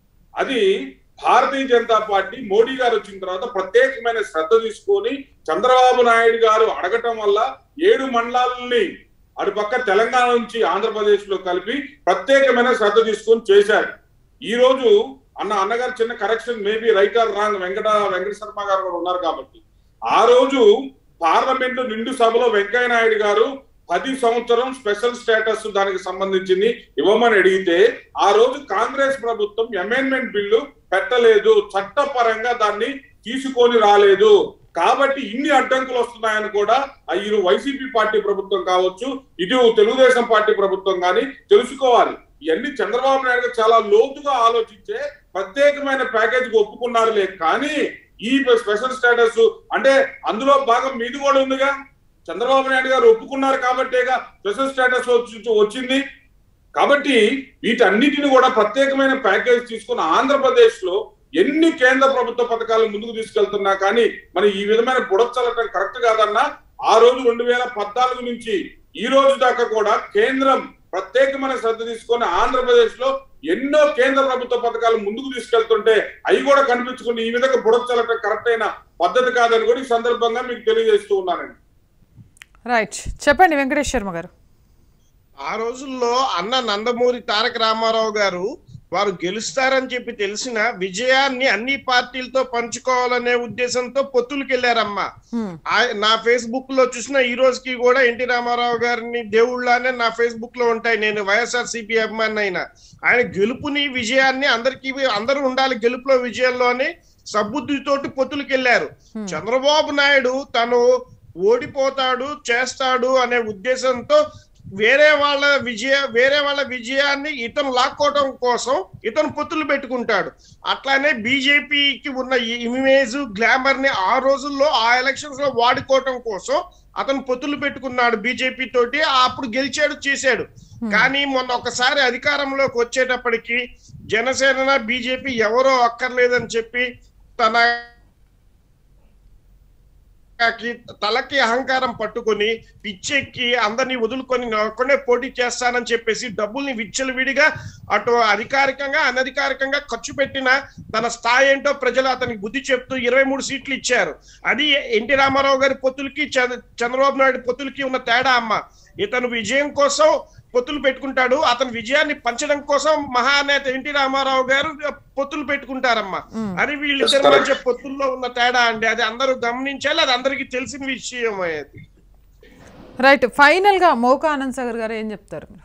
అది భారతీయ జనతా పార్టీ మోడీ గారు వచ్చిన తర్వాత ప్రత్యేకమైన శ్రద్ధ తీసుకొని చంద్రబాబు నాయుడు గారు అడగటం వల్ల ఏడు మండలాలని అటు పక్క తెలంగాణ నుంచి ఆంధ్రప్రదేశ్ లో కలిపి ప్రత్యేకమైన శ్రద్ధ తీసుకొని చేశారు ఈ రోజు అన్న అన్నగారు చిన్న correction maybe right or wrong Venkata Venkata Sharma గారు కూడా ఉన్నారు కాబట్టి ఆ రోజు పార్లమెంట్ నిండు సభలో వెంకయ్య నాయుడు గారు పది సంవత్సరం స్పెషల్ స్టేటస్ దానికి సంబంధించింది ఇవ్వమని అడిగితే ఆ రోజు కాంగ్రెస్ ప్రభుత్వం అమెండ్మెంట్ బిల్లు పెట్టలేదు చట్టపరంగా దాన్ని తీసుకొని రాలేదు కాబట్టి ఇన్ని అడ్డంకులు వస్తున్నాయని కూడా ఆ ఇరు వైసీపీ పార్టీ ప్రభుత్వం కావచ్చు ఇటు తెలుగుదేశం పార్టీ ప్రభుత్వం కానీ తెలుసుకోవాలి ఇవన్నీ చంద్రబాబు నాయుడు గారు చాలా లోతుగా ఆలోచించే ప్రత్యేకమైన ప్యాకేజ్ ఒప్పుకున్నారులే కానీ ఈ స్పెషల్ స్టేటస్ అంటే అందులో భాగం మీది కూడా ఉందిగా చంద్రబాబు నాయుడు గారు ఒప్పుకున్నారు కాబట్టేగా స్పెషల్ స్టేటస్ వచ్చి- వచ్చింది కాబట్టి వీటన్నిటిని కూడా ప్రత్యేకమైన ప్యాకేజ్ తీసుకుని ఆంధ్రప్రదేశ్ లో ఎన్ని కేంద్ర ప్రభుత్వ పథకాలు ముందుకు తీసుకెళ్తున్నా కానీ మరి ఈ విధమైన బుడచల్లటం కరెక్ట్ కాదన్నా ఆ రోజు రెండు వేల పద్నాలుగు నుంచి ఈ రోజు దాకా కూడా కేంద్రం ప్రత్యేకమైన శ్రద్ధ తీసుకొని ఆంధ్రప్రదేశ్ లో ఎన్నో కేంద్ర ప్రభుత్వ పథకాలు ముందుకు తీసుకెళ్తుంటే అవి కూడా కనిపించుకుని ఈ విధంగా బుడచల్లటం కరెక్ట్ అయిన పద్ధతి కాదని కూడా ఈ సందర్భంగా మీకు తెలియజేస్తూ ఉన్నానండి రైట్ చెప్పండి వెంకటేష్ శర్మ గారు ఆ రోజుల్లో అన్న నందమూరి తారక రామారావు గారు వారు గెలుస్తారని చెప్పి తెలిసిన విజయాన్ని అన్ని పార్టీలతో పంచుకోవాలనే ఉద్దేశంతో పొత్తులకు వెళ్ళారమ్మా హ్మ్. ఆ- నా ఫేస్బుక్ లో చూసిన ఈ రోజుకి కూడా ఎన్టీ రామారావు గారిని దేవుళ్ళనే నా ఫేస్బుక్ లో ఉంటాయి నేను వైఎస్ఆర్ సిపి అభిమాని అయినా ఆయన గెలుపుని విజయాన్ని అందరికీ అందరూ ఉండాలి గెలుపులో విజయంలో అని సబుద్ధితోటి పొత్తులకు వెళ్ళారు చంద్రబాబు నాయుడు తను ఓడిపోతాడు చేస్తాడు అనే ఉద్దేశంతో వేరే వాళ్ళ విజయ వేరే వాళ్ళ విజయాన్ని ఇతను లాక్కోవడం కోసం ఇతను పొత్తులు పెట్టుకుంటాడు అట్లానే బీజేపీకి ఉన్న ఈ ఇమేజ్ గ్లామర్ ని ఆ రోజుల్లో ఆ ఎలక్షన్స్ లో వాడుకోవటం కోసం అతను పొత్తులు పెట్టుకున్నాడు బీజేపీ తోటి అప్పుడు గెలిచాడు చేశాడు కానీ మొన్న ఒకసారి అధికారంలోకి వచ్చేటప్పటికి జనసేన బీజేపీ ఎవరో అక్కర్లేదని చెప్పి తన కి తలకి అహంకారం పట్టుకొని పిచ్చెక్కి అందరినీ వదులుకొని నేను ఒక్కడే పోటీ చేస్తానని చెప్పేసి డబ్బుల్ని విచ్చలవిడిగా అటు అధికారికంగా అనధికారికంగా ఖర్చు పెట్టిన తన స్థాయి ఏంటో ప్రజలు అతనికి బుద్ధి చెప్తూ ఇరవై మూడు సీట్లు ఇచ్చారు అది ఎన్టీ రామారావు గారి పొత్తులకి చంద్ర- చంద్రబాబు నాయుడు పొత్తులకి ఉన్న తేడా అమ్మ ఇతను విజయం కోసం పొత్తులు పెట్టుకుంటాడు అతని విజయాన్ని పంచడం కోసం మహానేత ఎన్టీ రామారావు గారు పొత్తులు పెట్టుకుంటారమ్మా అది వీళ్ళిద్దరి Yes, మధ్య పొత్తుల్లో ఉన్న తేడా అండి అది అందరూ గమనించాలి అది అందరికీ తెలిసిన విషయం అది రైట్ ఫైనల్ గా మోకా ఆనంద్ సాగర్ గారు ఏం చెప్తారు మీరు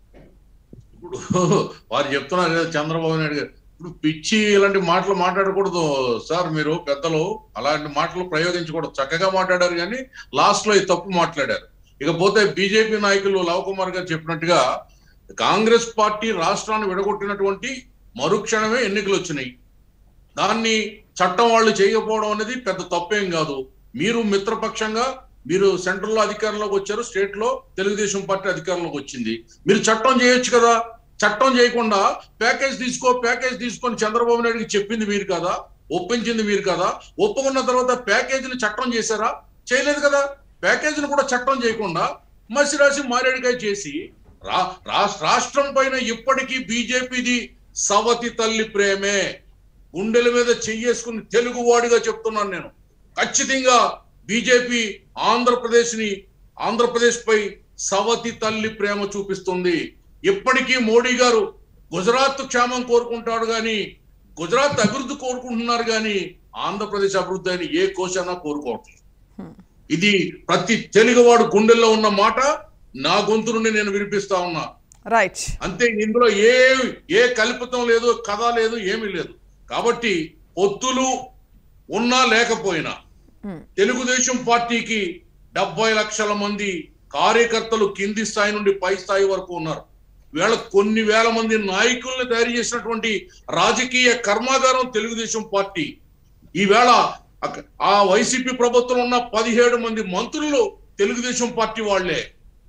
ఇప్పుడు వారు చెప్తున్నారు కదా చంద్రబాబు నాయుడు గారు ఇప్పుడు పిచ్చి ఇలాంటి మాటలు మాట్లాడకూడదు సార్ మీరు పెద్దలు అలాంటి మాటలు ప్రయోగించకూడదు చక్కగా మాట్లాడారు కానీ లాస్ట్ లో ఈ తప్పు మాట్లాడారు ఇకపోతే బీజేపీ నాయకులు లవ్ కుమార్ గారు చెప్పినట్టుగా కాంగ్రెస్ పార్టీ రాష్ట్రాన్ని విడగొట్టినటువంటి మరుక్షణమే ఎన్నికలు వచ్చినాయి దాన్ని చట్టం వాళ్ళు చేయకపోవడం అనేది పెద్ద తప్పేం కాదు మీరు మిత్రపక్షంగా మీరు సెంట్రల్ లో అధికారంలోకి వచ్చారు స్టేట్ లో తెలుగుదేశం పార్టీ అధికారంలోకి వచ్చింది మీరు చట్టం చేయొచ్చు కదా చట్టం చేయకుండా ప్యాకేజ్ తీసుకో ప్యాకేజ్ తీసుకొని చంద్రబాబు నాయుడుకి చెప్పింది మీరు కదా ఒప్పించింది మీరు కదా ఒప్పుకున్న తర్వాత ప్యాకేజీని చట్టం చేశారా చేయలేదు కదా ప్యాకేజీని కూడా చట్టం చేయకుండా మసిరాసి మారేడుకాయ చేసి రా రాష్ట్ర- రాష్ట్రం పైన ఇప్పటికీ బీజేపీది సవతి తల్లి ప్రేమే గుండెల మీద చెయ్యేసుకుని తెలుగువాడిగా చెప్తున్నాను నేను ఖచ్చితంగా బీజేపీ ఆంధ్రప్రదేశ్ ని ఆంధ్రప్రదేశ్ పై సవతి తల్లి ప్రేమ చూపిస్తుంది ఇప్పటికీ మోడీ గారు గుజరాత్ క్షేమం కోరుకుంటాడు గాని గుజరాత్ అభివృద్ధి కోరుకుంటున్నారు గాని ఆంధ్రప్రదేశ్ అభివృద్ధి అని ఏ కోశానా కోరుకోవట్లేదు ఇది ప్రతి తెలుగువాడు గుండెల్లో ఉన్న మాట నా గొంతు నుండి నేను వినిపిస్తా ఉన్నా రైట్ అంతే ఇందులో ఏ ఏ కల్పితం లేదు కథ లేదు ఏమీ లేదు కాబట్టి పొత్తులు ఉన్నా లేకపోయినా తెలుగుదేశం పార్టీకి డెబ్బై లక్షల మంది కార్యకర్తలు కింది స్థాయి నుండి పై స్థాయి వరకు ఉన్నారు వేళ కొన్ని వేల మంది నాయకుల్ని తయారు చేసినటువంటి రాజకీయ కర్మాగారం తెలుగుదేశం పార్టీ ఈవేళ అక- ఆ వైసీపీ ప్రభుత్వం ఉన్న పదిహేడు మంది మంత్రులు తెలుగుదేశం పార్టీ వాళ్లే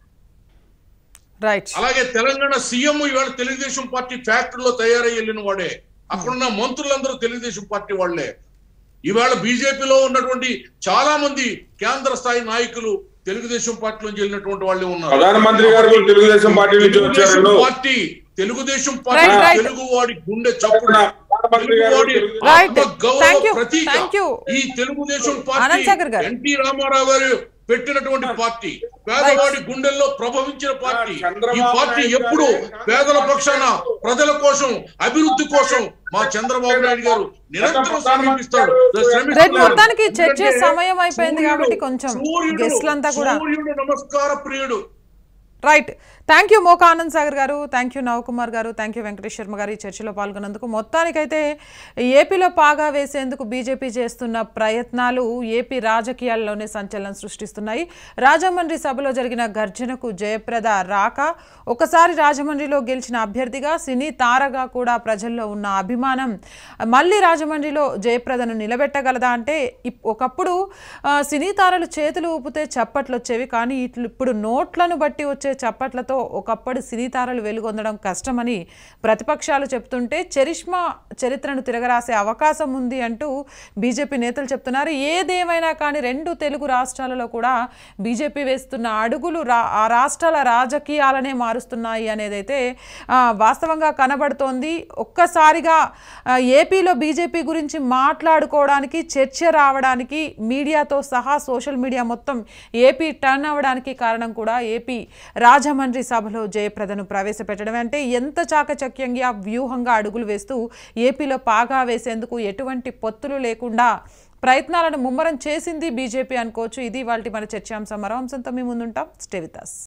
రైట్ అలాగే తెలంగాణ సీఎం ఇవాళ తెలుగుదేశం పార్టీ ఫ్యాక్టరీలో తయారై వెళ్ళిన వాడే అక్కడున్న మంత్రులందరూ తెలుగుదేశం పార్టీ వాళ్లే ఈవేళ బీజేపీలో ఉన్నటువంటి చాలా మంది కేంద్ర స్థాయి నాయకులు తెలుగుదేశం పార్టీలోంచి వెళ్ళినటువంటి వాళ్ళే ఉన్నారు ప్రధానమంత్రి గారు కూడా తెలుగుదేశం పార్టీ నుంచి వచ్చారు Telugu Desam party Telugu Desam party Right, right. Telugu వాడి గుండె చప్పుడు ప్రధానమంత్రి గారు తెలుగువాడి తెలుగుదేశం Right. ఆత్మగౌరవ Thank you. ప్రతీక. Thank you. ఈ తెలుగుదేశం ఆనంద్ పార్టీ సాగర్ గారు. ఎన్టీ రామారావు గారు పెట్టినటువంటి పార్టీ పేదవాడి గుండెల్లో ప్రభవించిన పార్టీ చంద్రబాబు ఈ పార్టీ నాయుడు ఎప్పుడు గారు పేదల పక్షాన ప్రజల కోసం అభివృద్ధి కోసం మా చంద్రబాబు నాయుడు గారు నిరంతరం శ్రమిస్తాడు రేపు మొత్తానికి చర్చ సమయం అయిపోయింది కాబట్టి కొంచెం గెస్ట్లంతా కూడా సూర్యుడు నమస్కార ప్రియుడు రైట్ థ్యాంక్ యూ మోకా ఆనంద్ సాగర్ గారు థ్యాంక్ యూ నవకుమార్ గారు థ్యాంక్ యూ వెంకటేష్ శర్మ గారు ఈ చర్చలో పాల్గొన్నందుకు మొత్తానికైతే ఏపీలో పాగా వేసేందుకు బీజేపీ చేస్తున్న ప్రయత్నాలు ఏపీ రాజకీయాల్లోనే సంచలనం సృష్టిస్తున్నాయి రాజమండ్రి సభలో జరిగిన గర్జనకు జయప్రద రాక ఒకసారి రాజమండ్రిలో గెలిచిన అభ్యర్థిగా సినీ తారగా కూడా ప్రజల్లో ఉన్న అభిమానం మళ్ళీ రాజమండ్రిలో జయప్రదను నిలబెట్టగలదా అంటే ఇప్- ఒకప్పుడు ఆ, సినీ తారలు చేతులు ఊపితే చప్పట్లు వచ్చేవి కానీ ఇట్లు ఇప్పుడు నోట్లను బట్టి వచ్చే చప్పట్లతో ఒకప్పుడు సినీ తారలు వెలుగొందడం కష్టమని ప్రతిపక్షాలు చెప్తుంటే చరిష్మా చరిత్రను తిరగరాసే అవకాశం ఉంది అంటూ బీజేపీ నేతలు చెప్తున్నారు ఏదేమైనా కానీ రెండు తెలుగు రాష్ట్రాలలో కూడా బీజేపీ వేస్తున్న అడుగులు రా ఆ రాష్ట్రాల రాజకీయాలనే మారుస్తున్నాయి అనేదైతే ఆ, వాస్తవంగా కనబడుతోంది ఒక్కసారిగా ఆ, ఏపీలో బీజేపీ గురించి మాట్లాడుకోవడానికి చర్చ రావడానికి మీడియాతో సహా సోషల్ మీడియా మొత్తం ఏపీ టర్న్ అవ్వడానికి కారణం కూడా ఏపీ రాజమండ్రి సభలో జయప్రదను ప్రవేశపెట్టడం అంటే ఎంత చాకచక్యంగా వ్యూహంగా అడుగులు వేస్తూ ఏపీలో పాగా వేసేందుకు ఎటువంటి పొత్తులు లేకుండా ప్రయత్నాలను ముమ్మరం చేసింది బీజేపీ అనుకోవచ్చు ఇది వాళ్ళ మన చర్చాంశం మరో అంశంతో మీ ముందుంటాం స్టే విత్ us.